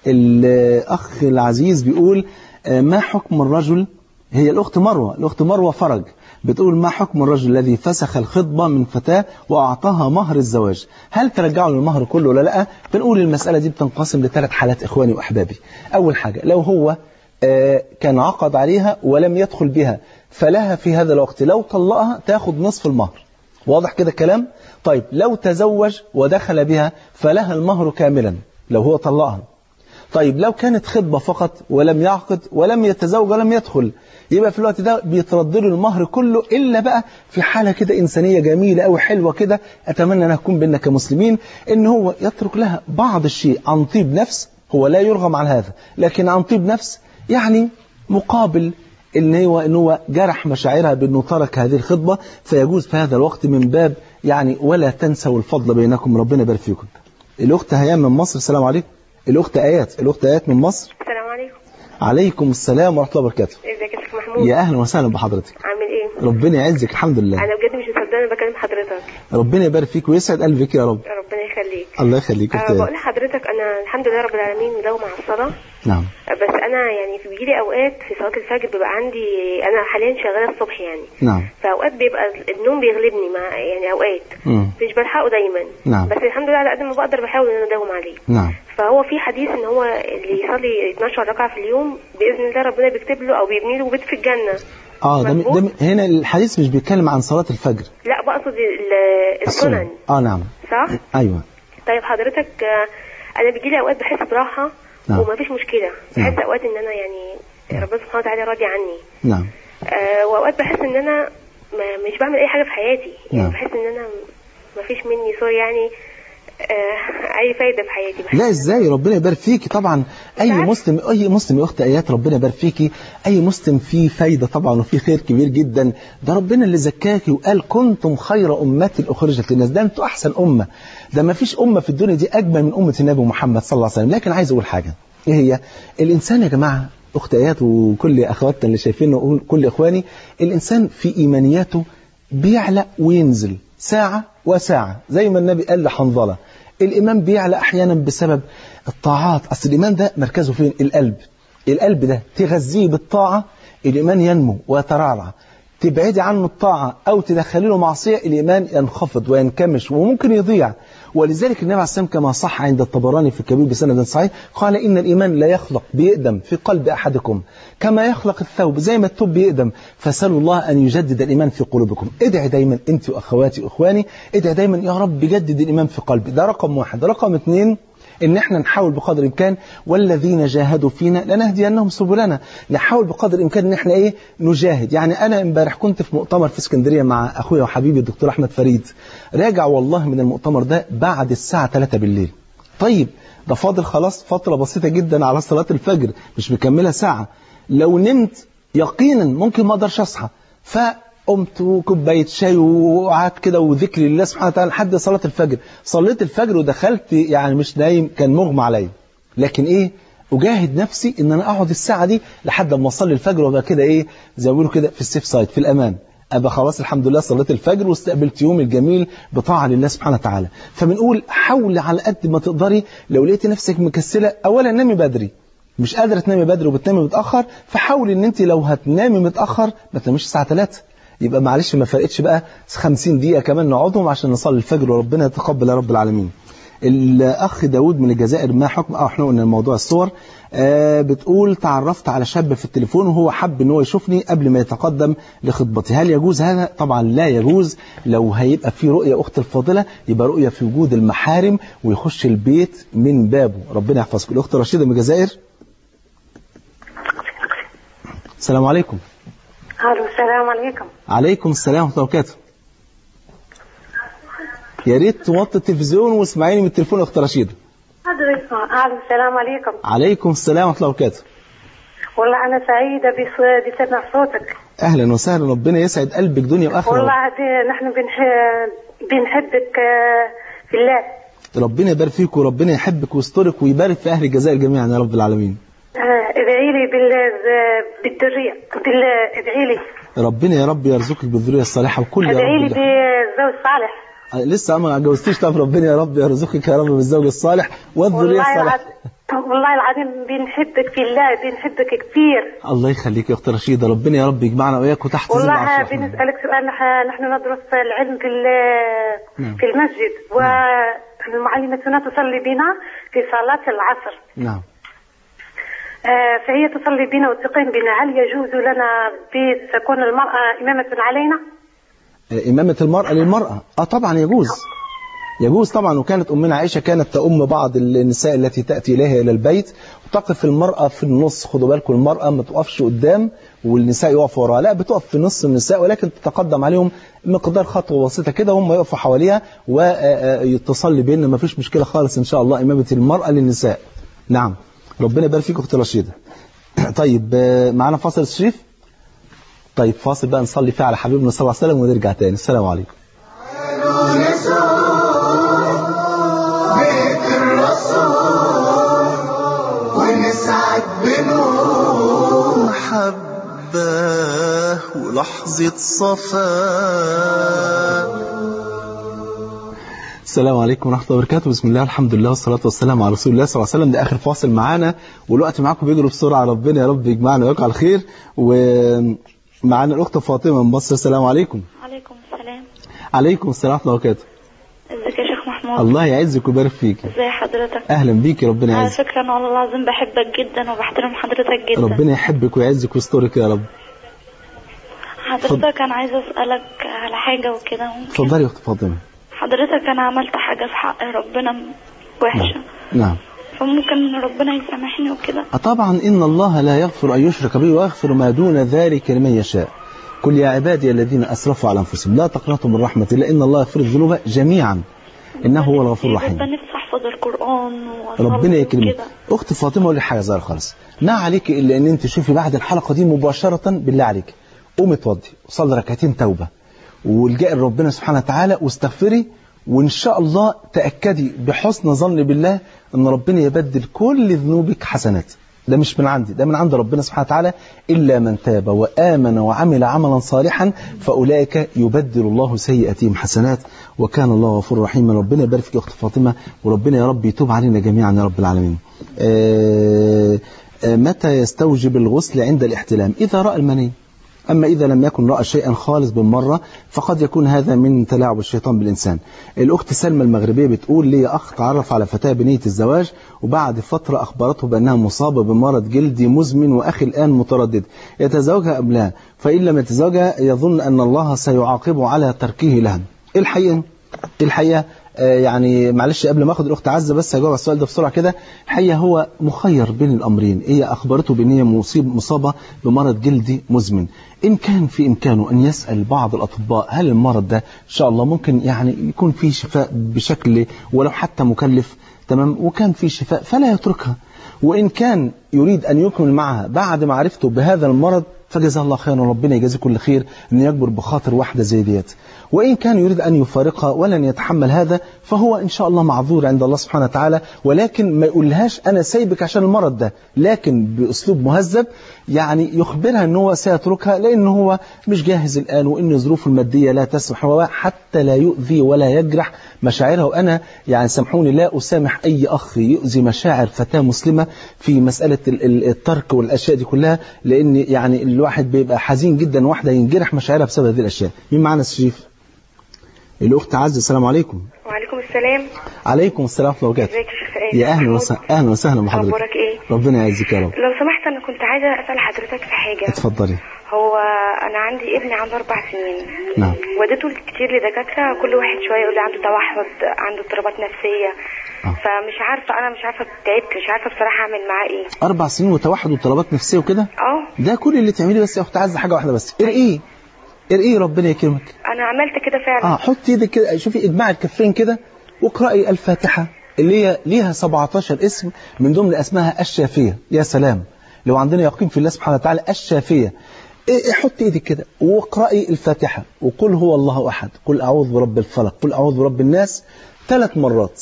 الاخ العزيز بيقول ما حكم الرجل هي الأخت مروة الأخت مروة فرج بتقول ما حكم الرجل الذي فسخ الخطبة من فتاة وأعطاها مهر الزواج هل ترجعوا المهر كله ولا لا بنقول المسألة دي بتنقسم لثلاث حالات إخواني وأحبابي أول حاجة لو هو كان عقد عليها ولم يدخل بها فلها في هذا الوقت لو طلقها تاخد نصف المهر واضح كده الكلام طيب لو تزوج ودخل بها فلها المهر كاملا لو هو طلقها طيب لو كانت خطبة فقط ولم يعقد ولم يتزوج ولم يدخل يبقى في الوقت ده بيترد له المهر كله إلا بقى في حالة كده إنسانية جميلة أو حلوة كده أتمنى أن أكون بيننا كمسلمين إن هو يترك لها بعض الشيء عن طيب نفس هو لا يرغم عن هذا لكن عن طيب نفس يعني مقابل ان هو ان هو جرح مشاعرها بانه ترك هذه الخطبه فيجوز في هذا الوقت من باب يعني ولا تنسوا الفضل بينكم ربنا يبارك فيكم. الاخت هيام من مصر السلام عليكم. الاخت ايات الاخت ايات من مصر السلام عليكم عليكم السلام ورحمه الله وبركاته. ازيك يا شيخ محمود يا اهلا وسهلا بحضرتك. عامل ايه ربنا يعزك الحمد لله. انا بجد مش مصدقه انا بكلم حضرتك ربنا يبارك فيك ويسعد قلبك يا رب. ربنا يخليك الله يخليك أه اخت بقول ايات. لحضرتك انا الحمد لله رب العالمين مداومه على الصلاه نعم. بس انا يعني في بيجيلي اوقات في صلاه الفجر بيبقى عندي انا حاليا شغاله الصبح يعني نعم. فاوقات بيبقى النوم بيغلبني مع يعني اوقات مم. مش بلحقه دايما نعم. بس الحمد لله على قد ما بقدر بحاول ان انا اداوم عليه نعم. فهو في حديث ان هو اللي يصلي 12 ركعه في اليوم باذن الله ربنا بيكتب له او بيبني له بيت في الجنه اه ده, مظبوط. ده هنا الحديث مش بيتكلم عن صلاه الفجر. لا بقصد ال- السنن اه نعم. صح ايوه. طيب حضرتك آه، انا بيجي لي اوقات بحس براحه نعم. وما فيش مشكله نعم. بحس اوقات ان انا يعني ربنا سبحانه وتعالى راضي عني نعم. آه، واوقات بحس ان انا ما مش بعمل اي حاجه في حياتي يعني نعم. بحس ان انا ما فيش مني سوري يعني آه، اي فايده في حياتي بحس لا ازاي ربنا يبارك فيكي طبعا اي عارف. مسلم اي مسلم يا اخت ايات ربنا يبارك فيكي اي مسلم فيه فايده طبعا وفيه خير كبير جدا ده ربنا اللي زكاكي وقال كنتم خير امه اخرجت للناس ده انتوا احسن امه ده ما فيش امه في الدنيا دي اجمل من امه النبي محمد صلى الله عليه وسلم لكن عايز اقول حاجه ايه هي الانسان يا جماعه اخت ايات وكل اخواتنا اللي شايفينه كل اخواني الانسان في ايمانياته بيعلى وينزل ساعة وساعة زي ما النبي قال لحنظلة الإيمان بيعلى أحيانا بسبب الطاعات أصل الإيمان ده مركزه فين القلب القلب ده تغذيه بالطاعة الإيمان ينمو ويترعرع تبعدي عنه الطاعة أو تدخلي له معصية الإيمان ينخفض وينكمش وممكن يضيع ولذلك النبي عليه السلام كما صح عند الطبراني في الكبير بسند صحيح قال إن الإيمان لا يخلق بيقدم في قلب أحدكم كما يخلق الثوب زي ما الثوب بيقدم فسألوا الله أن يجدد الإيمان في قلوبكم ادعي دايما أنت وأخواتي وإخواني ادعي دايما يا رب جدد الإيمان في قلبي ده رقم واحد رقم اثنين ان احنا نحاول بقدر الامكان والذين جاهدوا فينا لنهدينهم سبلنا نحاول بقدر الامكان ان احنا ايه نجاهد يعني انا امبارح كنت في مؤتمر في اسكندريه مع اخويا وحبيبي الدكتور احمد فريد راجع والله من المؤتمر ده بعد الساعه 3 بالليل طيب ده فاضل خلاص فتره بسيطه جدا على صلاه الفجر مش مكمله ساعه لو نمت يقينا ممكن ما اقدرش اصحى فقمت وكوبايه شاي وقعدت كده وذكر لله سبحانه وتعالى لحد صلاه الفجر صليت الفجر ودخلت يعني مش نايم كان مغمى عليا لكن ايه اجاهد نفسي ان انا اقعد الساعه دي لحد ما اصلي الفجر وابقى كده ايه زي ما بيقولوا كده في السيف سايد في الامان ابقى خلاص الحمد لله صليت الفجر واستقبلت يوم الجميل بطاعه لله سبحانه وتعالى فبنقول حاول على قد ما تقدري لو لقيت نفسك مكسله اولا نامي بدري مش قادره تنامي بدري وبتنامي متاخر فحاول ان انت لو هتنامي متاخر ما تناميش الساعه 3 يبقى معلش ما فرقتش بقى 50 دقيقه كمان نقعدهم عشان نصلي الفجر وربنا يتقبل يا رب العالمين الاخ داود من الجزائر ما حكم اه احنا قلنا موضوع الصور آه بتقول تعرفت على شاب في التليفون وهو حب ان هو يشوفني قبل ما يتقدم لخطبتي هل يجوز هذا طبعا لا يجوز لو هيبقى في رؤيه اخت الفاضله يبقى رؤيه في وجود المحارم ويخش البيت من بابه ربنا يحفظكم الاخت رشيده من الجزائر السلام عليكم الو السلام عليكم عليكم السلام ورحمه الله وبركاته يا ريت توطي التلفزيون واسمعيني من التليفون يا اخت رشيده الو السلام عليكم عليكم السلام ورحمه الله وبركاته والله انا سعيده بس- بسمع صوتك اهلا وسهلا ربنا يسعد قلبك دنيا واخره والله دي- نحن بنح... بنحبك آه، في الله ربنا يبارك فيك وربنا يحبك ويسترك ويبارك في اهل الجزائر جميعا يا رب العالمين آه، ادعي لي بال... بالذريه بال... ادعي لي ربنا يا رب يرزقك بالذريه الصالحه وكل يا ادعي لي رب بالزوج صالح لسه ما اتجوزتيش طب ربنا يا رب يرزقك يا رب بالزوج الصالح والذريه والله الصالحه العظيم والله العظيم بنحبك في الله بنحبك كثير الله يخليك يا اخت رشيده ربنا يا رب يجمعنا واياك وتحت ظل والله عرش الرحمن بنسألك سؤال نح- نحن ندرس العلم في ال- نعم. في المسجد والمعلمتنا تصلي بنا في صلاة العصر نعم آه، فهي تصلي بنا وتقيم بنا هل يجوز لنا بتكون المرأة إمامة علينا؟ إمامة المرأة للمرأة آه طبعا يجوز يجوز طبعا وكانت أمنا عائشة كانت تأم بعض النساء التي تأتي إليها إلى البيت وتقف المرأة في النص خدوا بالكم المرأة ما تقفش قدام والنساء يقفوا وراها لا بتقف في نص النساء ولكن تتقدم عليهم مقدار خطوة بسيطة كده وهم يقفوا حواليها وتصلي بيننا ما فيش مشكلة خالص إن شاء الله إمامة المرأة للنساء نعم ربنا يبارك فيك اخت رشيده طيب آه، معانا فاصل الشريف طيب فاصل بقى نصلي فيه على حبيبنا صلى الله عليه وسلم ونرجع تاني السلام عليكم بيت الرسول ونسعد بنور محبة ولحظة صفاء السلام عليكم ورحمة الله وبركاته بسم الله الحمد لله والصلاة والسلام على رسول الله صلى الله عليه وسلم ده آخر فاصل معانا والوقت معاكم بيجري بسرعة ربنا يا رب يجمعنا ويوقع على الخير ومعانا الأخت فاطمة من مصر السلام عليكم عليكم السلام عليكم السلام ورحمة الله وبركاته ازيك يا شيخ محمود الله يعزك ويبارك فيك ازي حضرتك أهلا بيك ربنا على يعزك فكرة انا والله العظيم بحبك جدا وبحترم حضرتك جدا ربنا يحبك ويعزك ويسترك يا رب حضرتك انا عايزة اسألك على حاجة وكده ممكن اتفضلي يا أخت فاطمة حضرتك انا عملت حاجة في حق ربنا وحشة نعم فممكن ربنا يسامحني وكده آه طبعا إن الله لا يغفر أن يشرك به ويغفر ما دون ذلك لمن يشاء قل يا عبادي الذين أسرفوا على أنفسهم لا تقنطوا من رحمة الله إن الله يغفر الذنوب جميعا إنه هو الغفور الرحيم ربنا نفسي احفظ القرآن وأصلي ربنا يكرمك وكده. اخت فاطمه اقول لك حاجه صغيره خالص ما عليك الا ان انت تشوفي بعد الحلقه دي مباشره بالله عليك قومي اتوضي وصلي ركعتين توبه والجئي لربنا سبحانه وتعالى واستغفري وان شاء الله تاكدي بحسن ظن بالله ان ربنا يبدل كل ذنوبك حسنات ده مش من عندي ده من عند ربنا سبحانه وتعالى إلا من تاب وآمن وعمل عملا صالحا فأولئك يبدل الله سيئاتهم حسنات وكان الله غفور رحيما ربنا يبارك فيك يا أخت فاطمة وربنا يا رب يتوب علينا جميعا يا رب العالمين آه، آه، متى يستوجب الغسل عند الاحتلام إذا رأى المني أما إذا لم يكن رأى شيئا خالص بالمرة فقد يكون هذا من تلاعب الشيطان بالإنسان الأخت سلمى المغربية بتقول لي أخ تعرف على فتاة بنية الزواج وبعد فترة أخبرته بأنها مصابة بمرض جلدي مزمن وأخي الآن متردد يتزوجها أم لا فإن لم يتزوجها يظن أن الله سيعاقبه على تركه لها الحقيقة الحقيقة آه، يعني معلش قبل ما اخد الاخت عزه بس هجاوب على السؤال ده بسرعه كده الحقيقه هو مخير بين الامرين هي اخبرته بان هي مصيب مصابه بمرض جلدي مزمن ان كان في امكانه ان يسال بعض الاطباء هل المرض ده ان شاء الله ممكن يعني يكون فيه شفاء بشكل ولو حتى مكلف تمام وكان في شفاء فلا يتركها وإن كان يريد أن يكمل معها بعد معرفته بهذا المرض فجزاه الله خيرا وربنا يجازيه كل خير أن يكبر بخاطر واحدة زي ديت وإن كان يريد أن يفارقها ولن يتحمل هذا فهو إن شاء الله معذور عند الله سبحانه وتعالى ولكن ما يقولهاش أنا سايبك عشان المرض ده لكن بأسلوب مهذب يعني يخبرها أن هو سيتركها لأن هو مش جاهز الآن وإن ظروفه المادية لا تسمح وحتى لا يؤذي ولا يجرح مشاعرها وأنا يعني سامحوني لا أسامح أي أخ يؤذي مشاعر فتاة مسلمة في مسألة ال- ال- الترك والأشياء دي كلها لأن يعني الواحد بيبقى حزين جدا واحدة ينجرح مشاعرها بسبب هذه الأشياء مين معنا الشريف الأخت عزة السلام عليكم وعليكم السلام عليكم السلام ورحمة الله وبركاته ازيك يا شيخ سعيد يا أهلا محمود؟ وسهلا أهلا وسهلا بحضرتك اخبارك ايه ربنا يعزك يا رب لو سمحت انا كنت عايزه اسال حضرتك في حاجه اتفضلي هو انا عندي ابني عنده اربع سنين نعم وديته كتير لدكاتره كل واحد شويه يقول لي عنده توحد عنده اضطرابات نفسيه فمش عارفه انا مش عارفه تعبت مش عارفه بصراحه اعمل معاه ايه أربع سنين وتوحد واضطرابات نفسية وكده اه ده كل اللي تعمليه بس يا أخت عزة حاجة واحدة بس ارقيه ارقيه ربنا يكرمك انا عملت كده فعلا اه حطي ايدك كده شوفي اجمعي الكفين كده واقرأي الفاتحة اللي هي ليها 17 اسم من ضمن اسمها الشافية يا سلام لو عندنا يقين في الله سبحانه وتعالى الشافية إيه حطي ايدك كده واقرأي الفاتحة وقل هو الله أحد قل أعوذ برب الفلق قل أعوذ برب الناس ثلاث مرات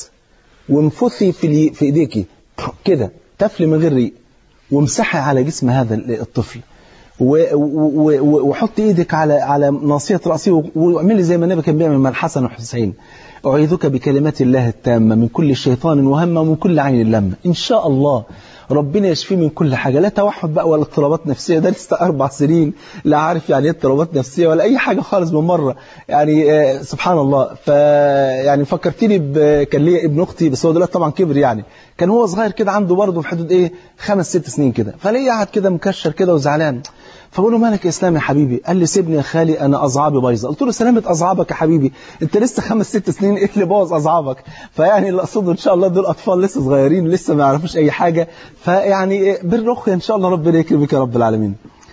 وانفثي في الي... في ايديكي كده تفلي من غير ريق وامسحي على جسم هذا الطفل و- و- و- وحط ايدك على على ناصيه راسه و- واعملي زي ما النبي كان بيعمل مع الحسن والحسين اعيذك بكلمات الله التامه من كل شيطان وهمه ومن كل عين لامه ان شاء الله ربنا يشفيه من كل حاجه لا توحد بقى ولا اضطرابات نفسيه ده لسه اربع سنين لا عارف يعني ايه اضطرابات نفسيه ولا اي حاجه خالص من مره يعني آه، سبحان الله ف يعني فكرتني ب- كان ليا ابن اختي بس هو دلوقتي طبعا كبر يعني كان هو صغير كده عنده برضه في حدود ايه خمس ست سنين كده فليه قاعد كده مكشر كده وزعلان فبقول له مالك يا اسلام يا حبيبي قال لي سيبني يا خالي انا اصعابي بايظه قلت له سلامه اصعابك يا حبيبي انت لسه خمس ست سنين ايه اللي بوظ اصعابك فيعني اللي اقصده ان شاء الله دول اطفال لسه صغيرين لسه ما يعرفوش اي حاجه فيعني بر اخي ان شاء الله ربنا يكرمك يا رب العالمين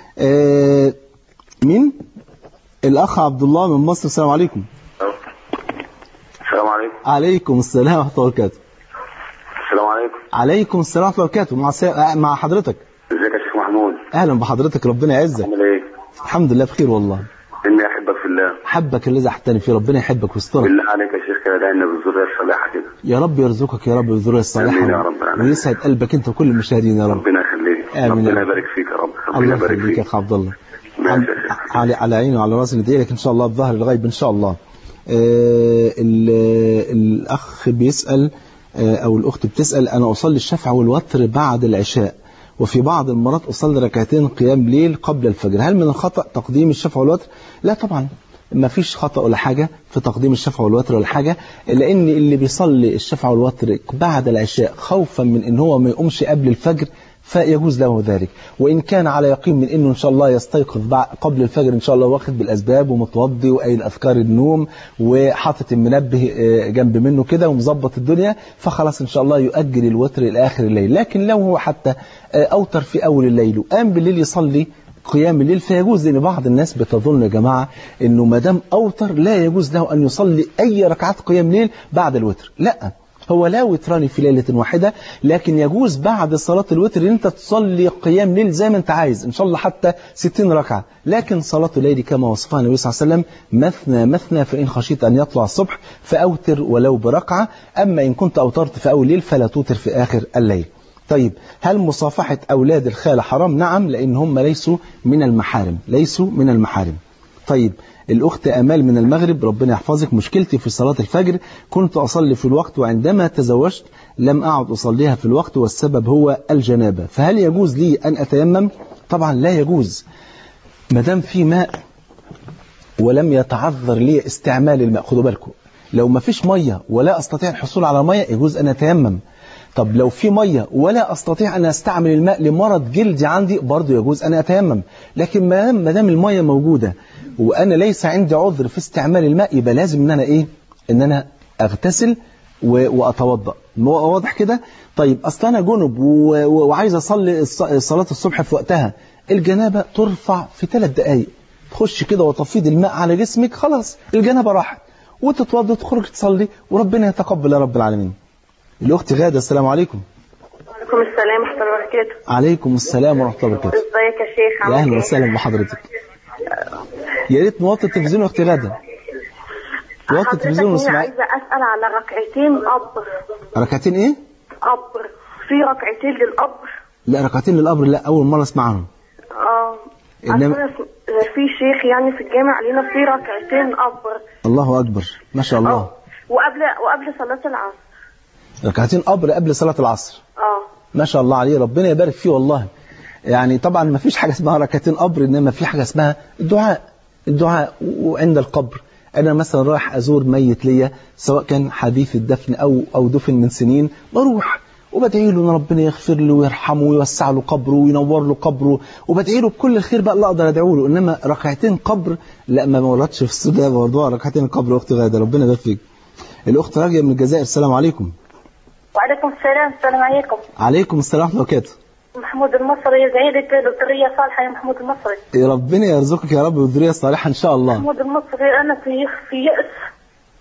آه مين الاخ عبد الله من مصر السلام عليكم السلام عليكم عليكم السلام ورحمه الله وبركاته السلام عليكم عليكم السلام ورحمه الله وبركاته مع سي... آه، مع حضرتك ازيك يا شيخ محمود اهلا بحضرتك ربنا يعزك عامل ايه الحمد لله بخير والله اني احبك في الله حبك الذي احتني فيه ربنا يحبك ويسترك بالله عليك يا شيخ كده دعنا بالذريه الصالحه كده يا رب يرزقك يا رب بالذريه الصالحه آمين يا رب العالمين. ويسعد قلبك انت وكل المشاهدين يا رب ربنا يخليك آمين يا ربنا رب. يبارك فيك يا رب ربنا الله يبارك يخليك يا فيك اخ عبد الله ماشي عم- يا شيخ على على عيني وعلى راسي ندعي لك ان شاء الله بظهر الغيب ان شاء الله آه ال- الاخ بيسال آه او الاخت بتسال انا اصلي الشفع والوتر بعد العشاء وفي بعض المرات اصلي ركعتين قيام ليل قبل الفجر هل من الخطا تقديم الشفع والوتر لا طبعا ما فيش خطأ ولا حاجة في تقديم الشفع والوتر ولا حاجة لأن اللي بيصلي الشفع والوتر بعد العشاء خوفا من إن هو ما يقومش قبل الفجر فيجوز له ذلك وإن كان على يقين من أنه إن شاء الله يستيقظ بعد قبل الفجر إن شاء الله واخد بالأسباب ومتوضي وقايل أذكار النوم وحاطط المنبه آه، جنب منه كده ومظبط الدنيا فخلاص إن شاء الله يؤجل الوتر إلى آخر الليل لكن لو هو حتى آه، أوتر في أول الليل وقام بالليل يصلي قيام الليل فيجوز لان بعض الناس بتظن يا جماعه انه ما دام اوتر لا يجوز له ان يصلي اي ركعات قيام ليل بعد الوتر لا هو لا وتران في ليلة واحدة لكن يجوز بعد صلاة الوتر ان انت تصلي قيام ليل زي ما انت عايز ان شاء الله حتى 60 ركعة لكن صلاة الليل كما وصفها النبي صلى الله عليه وسلم مثنى مثنى فإن خشيت أن يطلع الصبح فأوتر ولو بركعة أما إن كنت أوترت في أول الليل فلا توتر في آخر الليل طيب هل مصافحة أولاد الخالة حرام؟ نعم لأن هم ليسوا من المحارم ليسوا من المحارم طيب الأخت أمال من المغرب ربنا يحفظك مشكلتي في صلاة الفجر كنت أصلي في الوقت وعندما تزوجت لم أعد أصليها في الوقت والسبب هو الجنابة فهل يجوز لي أن أتيمم؟ طبعا لا يجوز ما دام في ماء ولم يتعذر لي استعمال الماء خدوا بالكم لو ما فيش مية ولا أستطيع الحصول على مية يجوز أن أتيمم طب لو في مية ولا أستطيع أن أستعمل الماء لمرض جلدي عندي برضه يجوز أن أتيمم لكن ما دام- ما دام المية موجودة وأنا ليس عندي عذر في استعمال الماء يبقى لازم أن أنا إيه أن أنا أغتسل و- وأتوضأ مو- واضح كده طيب أصل أنا جنب و- و- وعايز أصلي الص- صلاة الصبح في وقتها الجنابة ترفع في ثلاث دقايق تخش كده وتفيض الماء على جسمك خلاص الجنابة راحت وتتوضى تخرج تصلي وربنا يتقبل يا رب العالمين الأخت غادة السلام عليكم وعليكم السلام ورحمة الله وبركاته عليكم السلام ورحمة الله وبركاته ازيك يا شيخ يا عامل أهلا ايه؟ وسهلا بحضرتك يا ريت نوطي التلفزيون يا أخت غادة نوطي حضرتك التلفزيون هي ونسمع عايزة أسأل على ركعتين قبر ركعتين إيه؟ قبر في ركعتين للقبر لا ركعتين للقبر لا أول مرة أسمع عنهم اه إنما- أصل في شيخ يعني في الجامع علينا في ركعتين قبر الله أكبر ما شاء الله وقبل وقبل صلاة العصر ركعتين قبر قبل صلاة العصر اه ما شاء الله عليه ربنا يبارك فيه والله يعني طبعا ما فيش حاجة اسمها ركعتين قبر إنما في حاجة اسمها الدعاء الدعاء وعند القبر أنا مثلا رايح أزور ميت ليا سواء كان حديث الدفن أو أو دفن من سنين بروح وبدعي له ان ربنا يغفر له ويرحمه ويوسع له قبره وينور له قبره وبدعي له بكل الخير بقى اللي اقدر ادعو له انما ركعتين قبر لا ما وردش في السوداء موضوع ركعتين قبر اختي غاده ربنا يبارك فيك الاخت راجيه من الجزائر السلام عليكم وعليكم السلام السلام عليكم عليكم السلام ورحمه الله وبركاته محمود المصري يسعدك دكتورية صالحة يا محمود المصري يا ربنا يرزقك يا رب بالذريه الصالحه ان شاء الله محمود المصري أنا في في يأس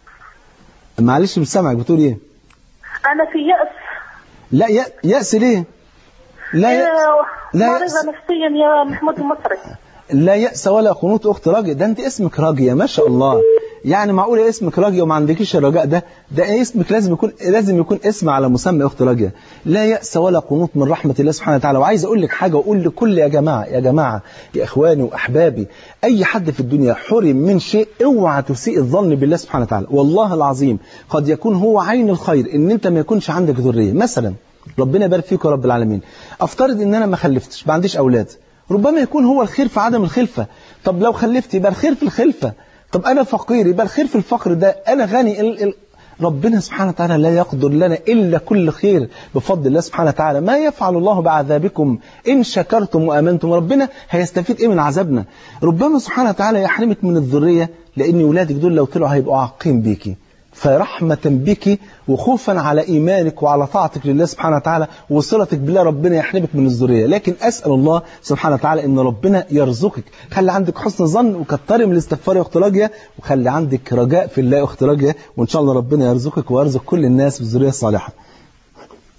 معلش مش سامعك بتقول ايه أنا في يأس لا يأ- يأس ليه لا يأس لا مريضة يأس نفسيا يا محمود المصري لا يأس ولا قنوط أخت راجية ده أنت اسمك راجية ما شاء الله يعني معقولة اسمك راجية وما عندكيش الرجاء ده ده اسمك لازم يكون لازم يكون اسم على مسمى يا أخت راجية لا يأس ولا قنوط من رحمة الله سبحانه وتعالى وعايز أقول لك حاجة وأقول لكل يا جماعة يا جماعة يا إخواني وأحبابي أي حد في الدنيا حرم من شيء اوعى تسيء الظن بالله سبحانه وتعالى والله العظيم قد يكون هو عين الخير إن أنت ما يكونش عندك ذرية مثلا ربنا يبارك فيك يا رب العالمين افترض ان انا ما خلفتش ما عنديش اولاد ربما يكون هو الخير في عدم الخلفة طب لو خلفت يبقى الخير في الخلفة طب انا فقير يبقى الخير في الفقر ده انا غني ال ال ربنا سبحانه وتعالى لا يقدر لنا إلا كل خير بفضل الله سبحانه وتعالى ما يفعل الله بعذابكم إن شكرتم وأمنتم ربنا هيستفيد إيه من عذابنا ربما سبحانه وتعالى يحرمك من الذرية لأن ولادك دول لو طلعوا هيبقوا عاقين بيكي فرحمة بك وخوفا على إيمانك وعلى طاعتك لله سبحانه وتعالى وصلتك بالله ربنا يحرمك من الذرية لكن أسأل الله سبحانه وتعالى أن ربنا يرزقك خلي عندك حسن ظن وكتري من الاستغفار يا أخت راجية وخلي عندك رجاء في الله يا أخت راجية وإن شاء الله ربنا يرزقك ويرزق كل الناس بالذرية الصالحة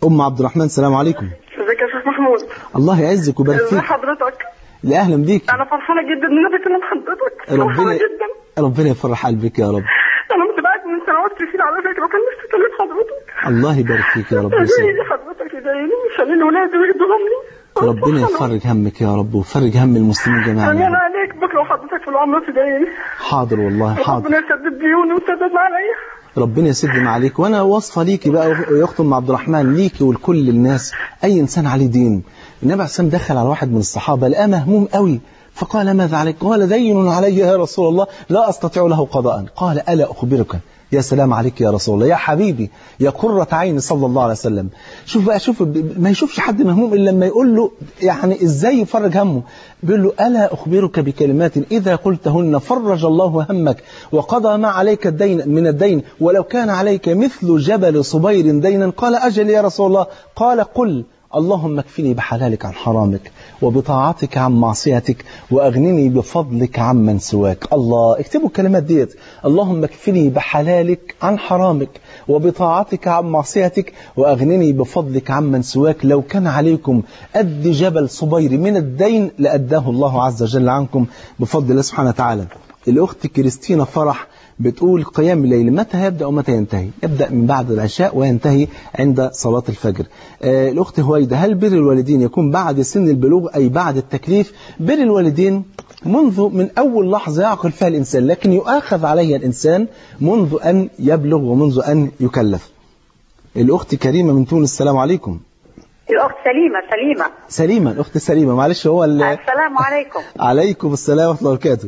ام عبد الرحمن السلام عليكم ازيك يا شيخ محمود الله يعزك ويبارك ازي فيك حضرتك لا اهلا بيك انا فرحانه جدا ان انا بكلم حضرتك فرحانه ربنا جدا ربنا يفرح قلبك يا رب انا متابعك من سنوات كتير على فكره وكان نفسي اكلم حضرتك الله يبارك فيك يا رب ادعي ويسعدك لي حضرتك ادعي لي عشان ولادي ويهدوهم لي ربنا يفرج همك يا رب ويفرج هم المسلمين جميعا يا امين رب. عليك بكره وحضرتك في العمر تدعي لي حاضر والله حاضر ربنا يسدد ديوني ويسدد عليا ربنا يسد ما عليك وانا واصفه ليكي بقى يا اخت ام عبد الرحمن ليكي ولكل الناس اي انسان عليه دين النبي عليه الصلاه والسلام دخل على واحد من الصحابه لقاه مهموم قوي فقال ماذا عليك قال دين علي يا رسول الله لا استطيع له قضاء قال الا اخبرك يا سلام عليك يا رسول الله يا حبيبي يا قرة عيني صلى الله عليه وسلم شوف بقى شوف ما يشوفش حد مهموم إلا لما يقول له يعني إزاي يفرج همه بيقول له ألا أخبرك بكلمات إذا قلتهن فرج الله همك وقضى ما عليك الدين من الدين ولو كان عليك مثل جبل صبير دينا قال أجل يا رسول الله قال قل اللهم اكفني بحلالك عن حرامك وبطاعتك عن معصيتك وأغنني بفضلك عمن سواك الله اكتبوا الكلمات ديت اللهم اكفني بحلالك عن حرامك وبطاعتك عن معصيتك وأغنني بفضلك عمن سواك لو كان عليكم قد جبل صبير من الدين لأداه الله عز وجل عنكم بفضل الله سبحانه وتعالى الأخت كريستينا فرح بتقول قيام الليل متى يبدأ ومتى ينتهي يبدأ من بعد العشاء وينتهي عند صلاة الفجر آه الأخت هويدة هل بر الوالدين يكون بعد سن البلوغ أي بعد التكليف بر الوالدين منذ من أول لحظة يعقل فيها الإنسان لكن يؤاخذ عليها الإنسان منذ أن يبلغ ومنذ أن يكلف الأخت كريمة من تونس السلام عليكم الأخت سليمة سليمة سليمة الأخت سليمة معلش هو ال- السلام عليكم عليكم السلام ورحمة الله وبركاته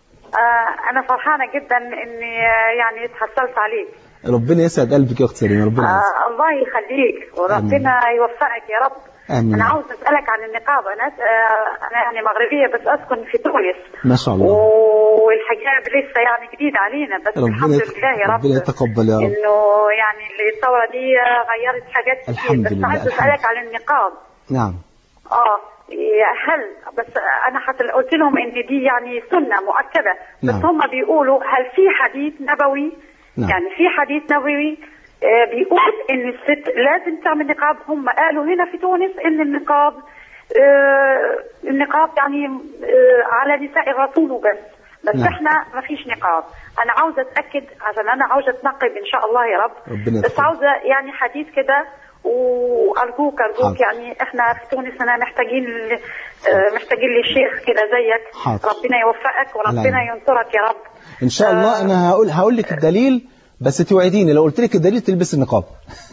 آه أنا فرحانة جدا إني آه، يعني اتحصلت عليك ربنا يسعد قلبك يا أخت سليمة ربنا يعزك. آه الله يخليك وربنا يوفقك يا رب آمين. أنا عاوز أسألك عن النقاب أنا آه أنا يعني مغربية بس أسكن في تونس ما شاء الله والحجاب لسه يعني جديد علينا بس الحمد ربنا لله يا رب ربنا يتقبل يا رب إنه يعني الثورة دي آه، غيرت حاجات كتير الحمد بس لله، عايز الحمد. أسألك عن النقاب نعم اه يا هل بس انا حتى قلت لهم ان دي يعني سنه مؤكده بس نعم. هم بيقولوا هل في حديث نبوي نعم. يعني في حديث نبوي آه، بيقول ان الست لازم تعمل نقاب هم قالوا هنا في تونس ان النقاب آه، النقاب يعني آه، على نساء الرسول وبس بس نعم. احنا ما فيش نقاب انا عاوزه اتاكد عشان انا عاوزه اتنقب ان شاء الله يا رب ربنا بس يتقبل. عاوزه يعني حديث كده وارجوك ارجوك حاضر. يعني احنا في تونس هنا محتاجين ل- آه، محتاجين لشيخ كده زيك حاضر. ربنا يوفقك وربنا العين. ينصرك يا رب إن شاء الله أنا هقول هقول لك الدليل بس توعديني لو قلت لك الدليل تلبس النقاب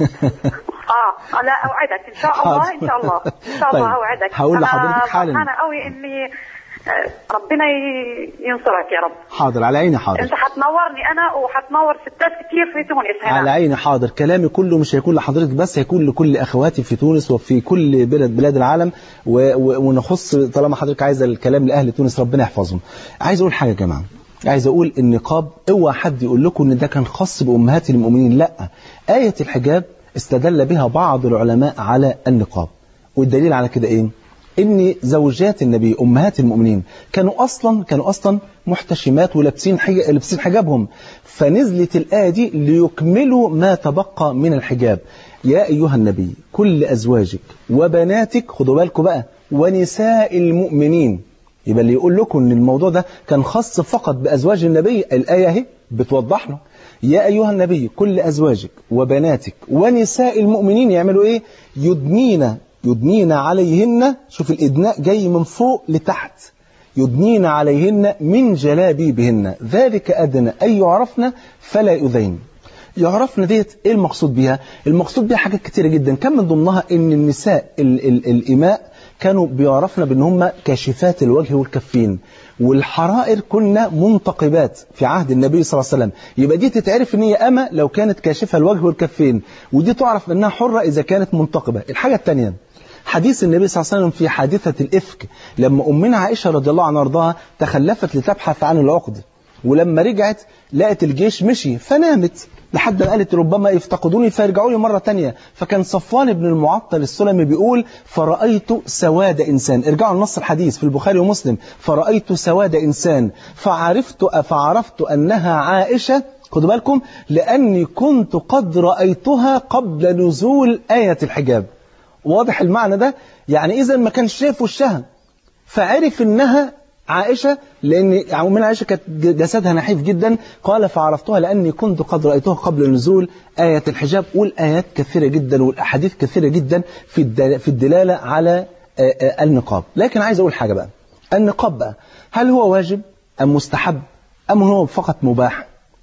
اه لا اوعدك ان شاء الله حاضر. ان شاء الله ان شاء الله طيب. اوعدك هقول أنا لحضرتك حالا. فرحانه قوي اني آه، ربنا ي- ينصرك يا رب حاضر على عيني حاضر انت هتنورني انا وهتنور ستات كتير في تونس هنا على عيني حاضر كلامي كله مش هيكون لحضرتك بس هيكون لكل اخواتي في تونس وفي كل بلاد بلاد العالم و... و... ونخص طالما حضرتك عايزه الكلام لاهل تونس ربنا يحفظهم عايز اقول حاجه يا جماعه عايز اقول النقاب اوعى حد يقول لكم ان ده كان خاص بامهات المؤمنين لا ايه الحجاب استدل بها بعض العلماء على النقاب والدليل على كده ايه ان زوجات النبي امهات المؤمنين كانوا اصلا كانوا اصلا محتشمات ولابسين حج... لابسين حجابهم فنزلت الايه دي ليكملوا ما تبقى من الحجاب يا ايها النبي كل ازواجك وبناتك خدوا بالكم بقى ونساء المؤمنين يبقى اللي يقول لكم ان الموضوع ده كان خاص فقط بازواج النبي الايه اهي بتوضح له يا ايها النبي كل ازواجك وبناتك ونساء المؤمنين يعملوا ايه يدنين يدنين عليهن شوف الإدناء جاي من فوق لتحت يدنين عليهن من جلابيبهن ذلك أدنى أن يعرفن فلا يؤذين يعرفن ديت ايه المقصود بيها المقصود بيها حاجات كتيرة جدا كان من ضمنها ان النساء ال ال الإماء كانوا بيعرفن بان هم كاشفات الوجه والكفين والحرائر كنا منتقبات في عهد النبي صلى الله عليه وسلم يبقى دي تتعرف ان هي أما لو كانت كاشفة الوجه والكفين ودي تعرف انها حرة اذا كانت منتقبة الحاجة الثانية حديث النبي صلى الله عليه وسلم في حادثة الإفك لما أمنا عائشة رضي الله عنها وارضاها تخلفت لتبحث عن العقد ولما رجعت لقت الجيش مشي فنامت لحد ما قالت ربما يفتقدوني فيرجعوا لي مرة تانية فكان صفوان بن المعطل السلمي بيقول فرأيت سواد إنسان ارجعوا لنص الحديث في البخاري ومسلم فرأيت سواد إنسان فعرفت فعرفت أنها عائشة خدوا بالكم لأني كنت قد رأيتها قبل نزول آية الحجاب واضح المعنى ده يعني إذا ما كانش شايف وشها فعرف إنها عائشة لأن من عائشة كانت جسدها نحيف جدا قال فعرفتها لأني كنت قد رأيتها قبل نزول آية الحجاب والآيات كثيرة جدا والأحاديث كثيرة جدا في الدل- في الدلالة على آه، آه، النقاب لكن عايز أقول حاجة بقى النقاب بقى هل هو واجب أم مستحب أم هو فقط مباح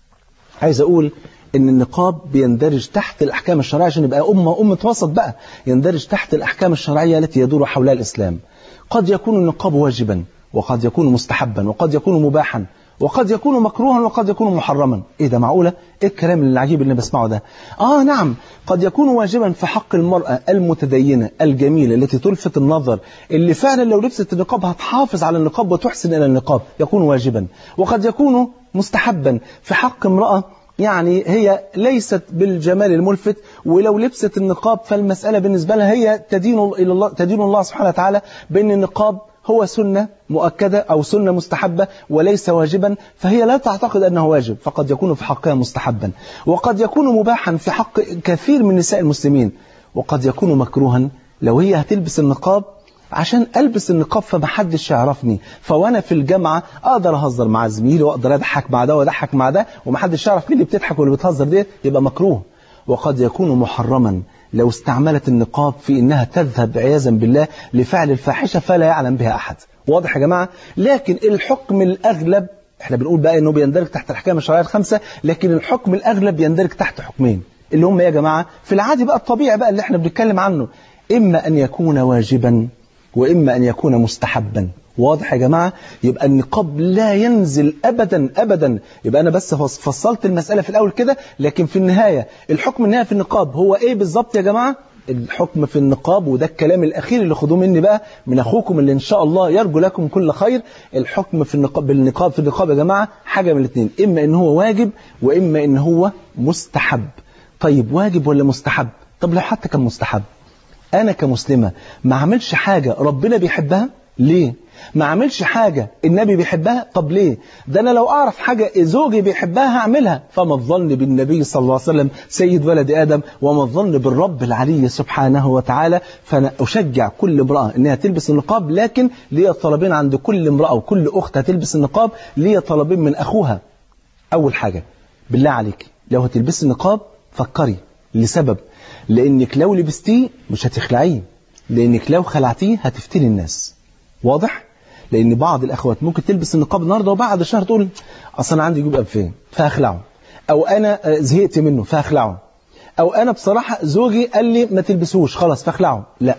عايز أقول إن النقاب بيندرج تحت الأحكام الشرعية عشان يبقى أمة أمة وسط بقى يندرج تحت الأحكام الشرعية التي يدور حولها الإسلام قد يكون النقاب واجبا وقد يكون مستحبا وقد يكون مباحا وقد يكون مكروها وقد يكون محرما ايه ده معقوله ايه الكلام العجيب اللي بسمعه ده اه نعم قد يكون واجبا في حق المرأة المتدينة الجميلة التي تلفت النظر اللي فعلا لو لبست النقاب هتحافظ على النقاب وتحسن الى النقاب يكون واجبا وقد يكون مستحبا في حق امرأة يعني هي ليست بالجمال الملفت ولو لبست النقاب فالمسألة بالنسبة لها هي تدين إلى الله تدين الله سبحانه وتعالى بأن النقاب هو سنة مؤكدة أو سنة مستحبة وليس واجبا فهي لا تعتقد أنه واجب فقد يكون في حقها مستحبا وقد يكون مباحا في حق كثير من نساء المسلمين وقد يكون مكروها لو هي هتلبس النقاب عشان البس النقاب فمحدش يعرفني فوانا في الجامعه اقدر اهزر مع زميلي واقدر اضحك مع ده واضحك مع ده ومحدش يعرف مين اللي بتضحك واللي بتهزر دي يبقى مكروه وقد يكون محرما لو استعملت النقاب في انها تذهب عياذا بالله لفعل الفاحشه فلا يعلم بها احد واضح يا جماعه لكن الحكم الاغلب احنا بنقول بقى انه بيندرج تحت الاحكام الشرعيه الخمسه لكن الحكم الاغلب يندرج تحت حكمين اللي هم يا جماعه في العادي بقى الطبيعي بقى اللي احنا بنتكلم عنه اما ان يكون واجبا وإما أن يكون مستحبا واضح يا جماعة يبقى النقاب لا ينزل أبدا أبدا يبقى أنا بس فص- فصلت المسألة في الأول كده لكن في النهاية الحكم النهائي في النقاب هو إيه بالظبط يا جماعة الحكم في النقاب وده الكلام الأخير اللي خدوه مني بقى من أخوكم اللي إن شاء الله يرجو لكم كل خير الحكم في النقاب بالنقاب في النقاب يا جماعة حاجة من الاثنين إما إن هو واجب وإما إن هو مستحب طيب واجب ولا مستحب طب لو حتى كان مستحب أنا كمسلمة ما عملش حاجة ربنا بيحبها ليه؟ ما عملش حاجة النبي بيحبها طب ليه؟ ده أنا لو أعرف حاجة زوجي بيحبها هعملها فما الظن بالنبي صلى الله عليه وسلم سيد ولد آدم وما الظن بالرب العلي سبحانه وتعالى فأنا أشجع كل امرأة إنها تلبس النقاب لكن ليا طلبين عند كل امرأة وكل أخت هتلبس النقاب ليا طلبين من أخوها أول حاجة بالله عليك لو هتلبسي النقاب فكري لسبب لانك لو لبستيه مش هتخلعيه لانك لو خلعتيه هتفتني الناس واضح لان بعض الاخوات ممكن تلبس النقاب النهارده وبعد شهر تقول اصل انا عندي جيوب انفين فهخلعه او انا آه، زهقت منه فهخلعه او انا بصراحه زوجي قال لي ما تلبسوش خلاص فاخلعه لا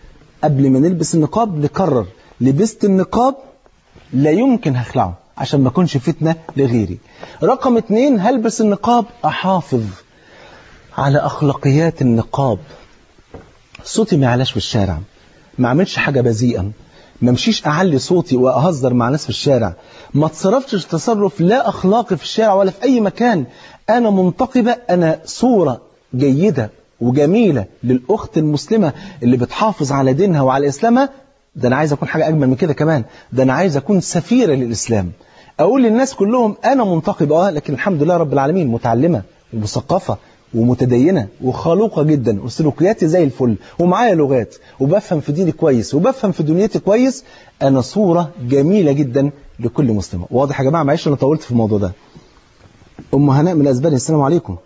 قبل ما نلبس النقاب نقرر لبست النقاب لا يمكن هخلعه عشان ما اكونش فتنه لغيري رقم اتنين هلبس النقاب احافظ على أخلاقيات النقاب صوتي ما يعلاش في الشارع ما اعملش حاجة بذيئة ما امشيش اعلي صوتي واهزر مع ناس في الشارع ما تصرفتش تصرف لا اخلاقي في الشارع ولا في اي مكان انا منتقبة انا صورة جيدة وجميلة للاخت المسلمة اللي بتحافظ على دينها وعلى اسلامها ده انا عايز اكون حاجة اجمل من كده كمان ده انا عايز اكون سفيرة للاسلام اقول للناس كلهم انا منتقبة اه لكن الحمد لله رب العالمين متعلمة ومثقفة ومتدينة وخلوقة جدا وسلوكياتي زي الفل ومعايا لغات وبفهم في ديني كويس وبفهم في دنيتي كويس أنا صورة جميلة جدا لكل مسلمة واضح يا جماعة معلش أنا طولت في الموضوع ده أم هناء من أسبانيا السلام عليكم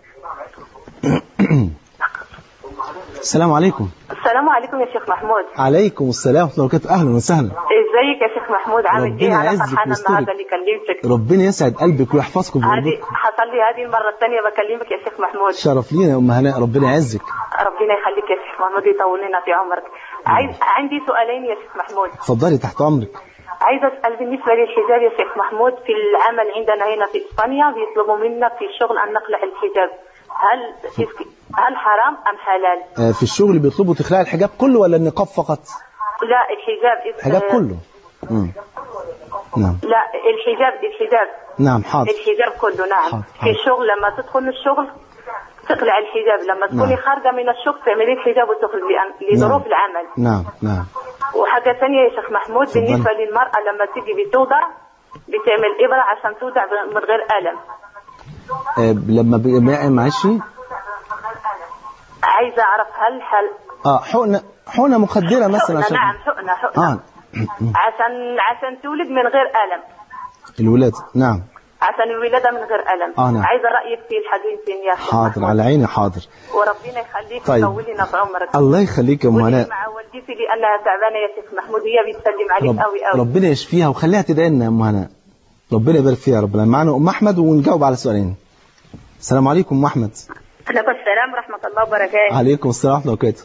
السلام عليكم السلام عليكم يا شيخ محمود عليكم السلام ورحمة الله وبركاته أهلا وسهلا ازيك يا شيخ محمود عامل ربنا ايه انا يعزك فرحانه ويسترك. النهارده اللي كلمتك ربنا يسعد قلبك ويحفظكم هذه ويربطكم حصل لي هذه المره الثانيه بكلمك يا شيخ محمود شرف لينا يا أم هناء ربنا يعزك ربنا يخليك يا شيخ محمود يطول لنا في عمرك عايز عندي سؤالين يا شيخ محمود اتفضلي تحت أمرك عايزه اسال بالنسبه للحجاب يا شيخ محمود في العمل عندنا هنا في اسبانيا بيطلبوا منا في الشغل ان نقلع الحجاب هل هل حرام ام حلال؟ آه، في الشغل بيطلبوا تخلع الحجاب كله ولا النقاب فقط لا الحجاب الحجاب كله مم. نعم لا الحجاب الحجاب نعم حاضر الحجاب كله نعم حاضر. في الشغل لما تدخل الشغل تقلع الحجاب لما تكوني نعم. خارجه من الشغل تعملي الحجاب وتخرجي لأن- لظروف نعم. العمل نعم نعم وحاجه ثانيه يا شيخ محمود تفضل. بالنسبه للمراه لما تيجي بتوضع بتعمل ابره عشان توضع من غير الم آه لما بي- ما- معلش عايزة أعرف هل هل اه حقنه حقنه مخدره مثلا حقنة عشان نعم حقنة حقنة اه عشان عشان تولد من غير ألم الولاد نعم عشان الولادة من غير ألم آه، نعم. عايزة رأيك في الحديثين يا أخي حاضر على عيني حاضر وربنا يخليك طيب. ويطول لنا في عمرك الله يخليك يا ام قولي هناء مع والدتي لأنها تعبانة يا شيخ محمود هي بتسلم عليك رب قوي قوي ربنا يشفيها وخليها تدعي لنا يا ام هناء ربنا يبارك فيها يا رب معانا ام احمد ونجاوب على سؤالين السلام عليكم ام احمد عليكم السلام ورحمة الله وبركاته عليكم السلام ورحمه الله وبركاته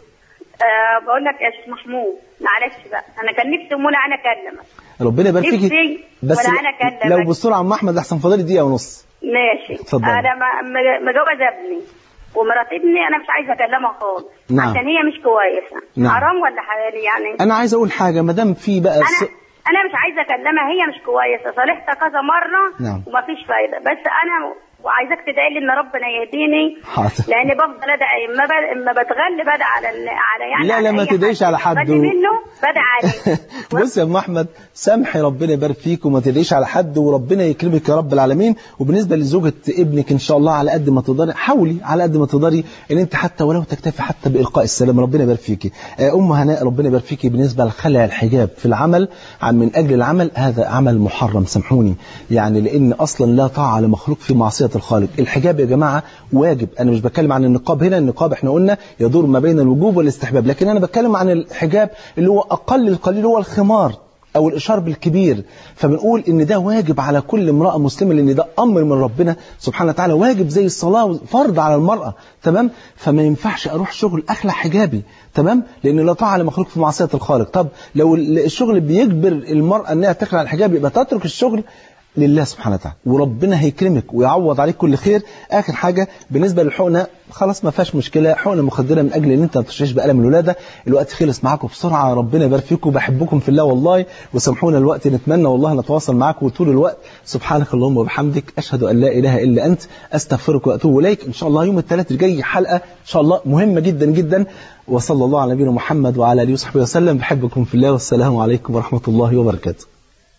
أه بقول لك يا شيخ محمود معلش بقى أنا كان نفسي أمونة أنا أكلمك ربنا يبارك فيكي نفسي بس ولا أنا أكلمك لو بسرعه ام احمد احسن فاضل دقيقه ونص ماشي اتفضلي. أنا ما- ما- مجوز ابني ومرات ابني أنا مش عايزة أكلمها خالص نعم. عشان هي مش كويسة نعم. حرام ولا حلال يعني انا عايز اقول حاجه ما دام في بقى أنا س... أنا مش عايزة أكلمها هي مش كويسة صالحتها كذا مرة نعم. ومفيش فايدة بس أنا وعايزاك تدعي لي ان ربنا يهديني حاضر. لاني بفضل ادعي اما ب- اما بتغلي بدعي على ال- على يعني لا على لا ما أي تدعيش على حد بتغلي و- منه بدعي عليه بص يا ام احمد سامحي ربنا يبارك فيك وما تدعيش على حد وربنا يكرمك يا رب العالمين وبالنسبه لزوجة ابنك ان شاء الله على قد ما تقدري حاولي على قد ما تقدري ان انت حتى ولو تكتفي حتى بالقاء السلام ربنا يبارك فيكي آه، ام هناء ربنا يبارك فيكي بالنسبه لخلع الحجاب في العمل عن من اجل العمل هذا عمل محرم سامحوني يعني لان اصلا لا طاعه لمخلوق في معصيه الخالق الحجاب يا جماعه واجب انا مش بتكلم عن النقاب هنا النقاب احنا قلنا يدور ما بين الوجوب والاستحباب لكن انا بتكلم عن الحجاب اللي هو اقل القليل هو الخمار او الاشارب الكبير فبنقول ان ده واجب على كل امراه مسلمه لان ده امر من ربنا سبحانه وتعالى واجب زي الصلاه فرض على المراه تمام فما ينفعش اروح شغل اخلع حجابي تمام لان لا طاعه لمخلوق في معصيه الخالق طب لو الشغل بيجبر المراه انها تخلع الحجاب يبقى تترك الشغل لله سبحانه وتعالى وربنا هيكرمك ويعوض عليك كل خير اخر حاجه بالنسبه للحقنه خلاص ما فيهاش مشكله حقنه مخدره من اجل ان انت ما تشعرش بالم الولاده الوقت خلص معاكم بسرعه ربنا يبارك فيكم بحبكم في الله والله وسامحونا الوقت نتمنى والله نتواصل معاكم طول الوقت سبحانك اللهم وبحمدك اشهد ان لا اله الا انت استغفرك واتوب اليك ان شاء الله يوم الثلاث الجاي حلقه ان شاء الله مهمه جدا جدا وصلى الله على نبينا محمد وعلى اله وصحبه وسلم بحبكم في الله والسلام عليكم ورحمه الله وبركاته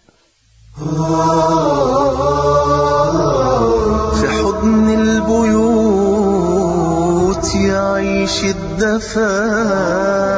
في حضن البيوت يعيش الدفا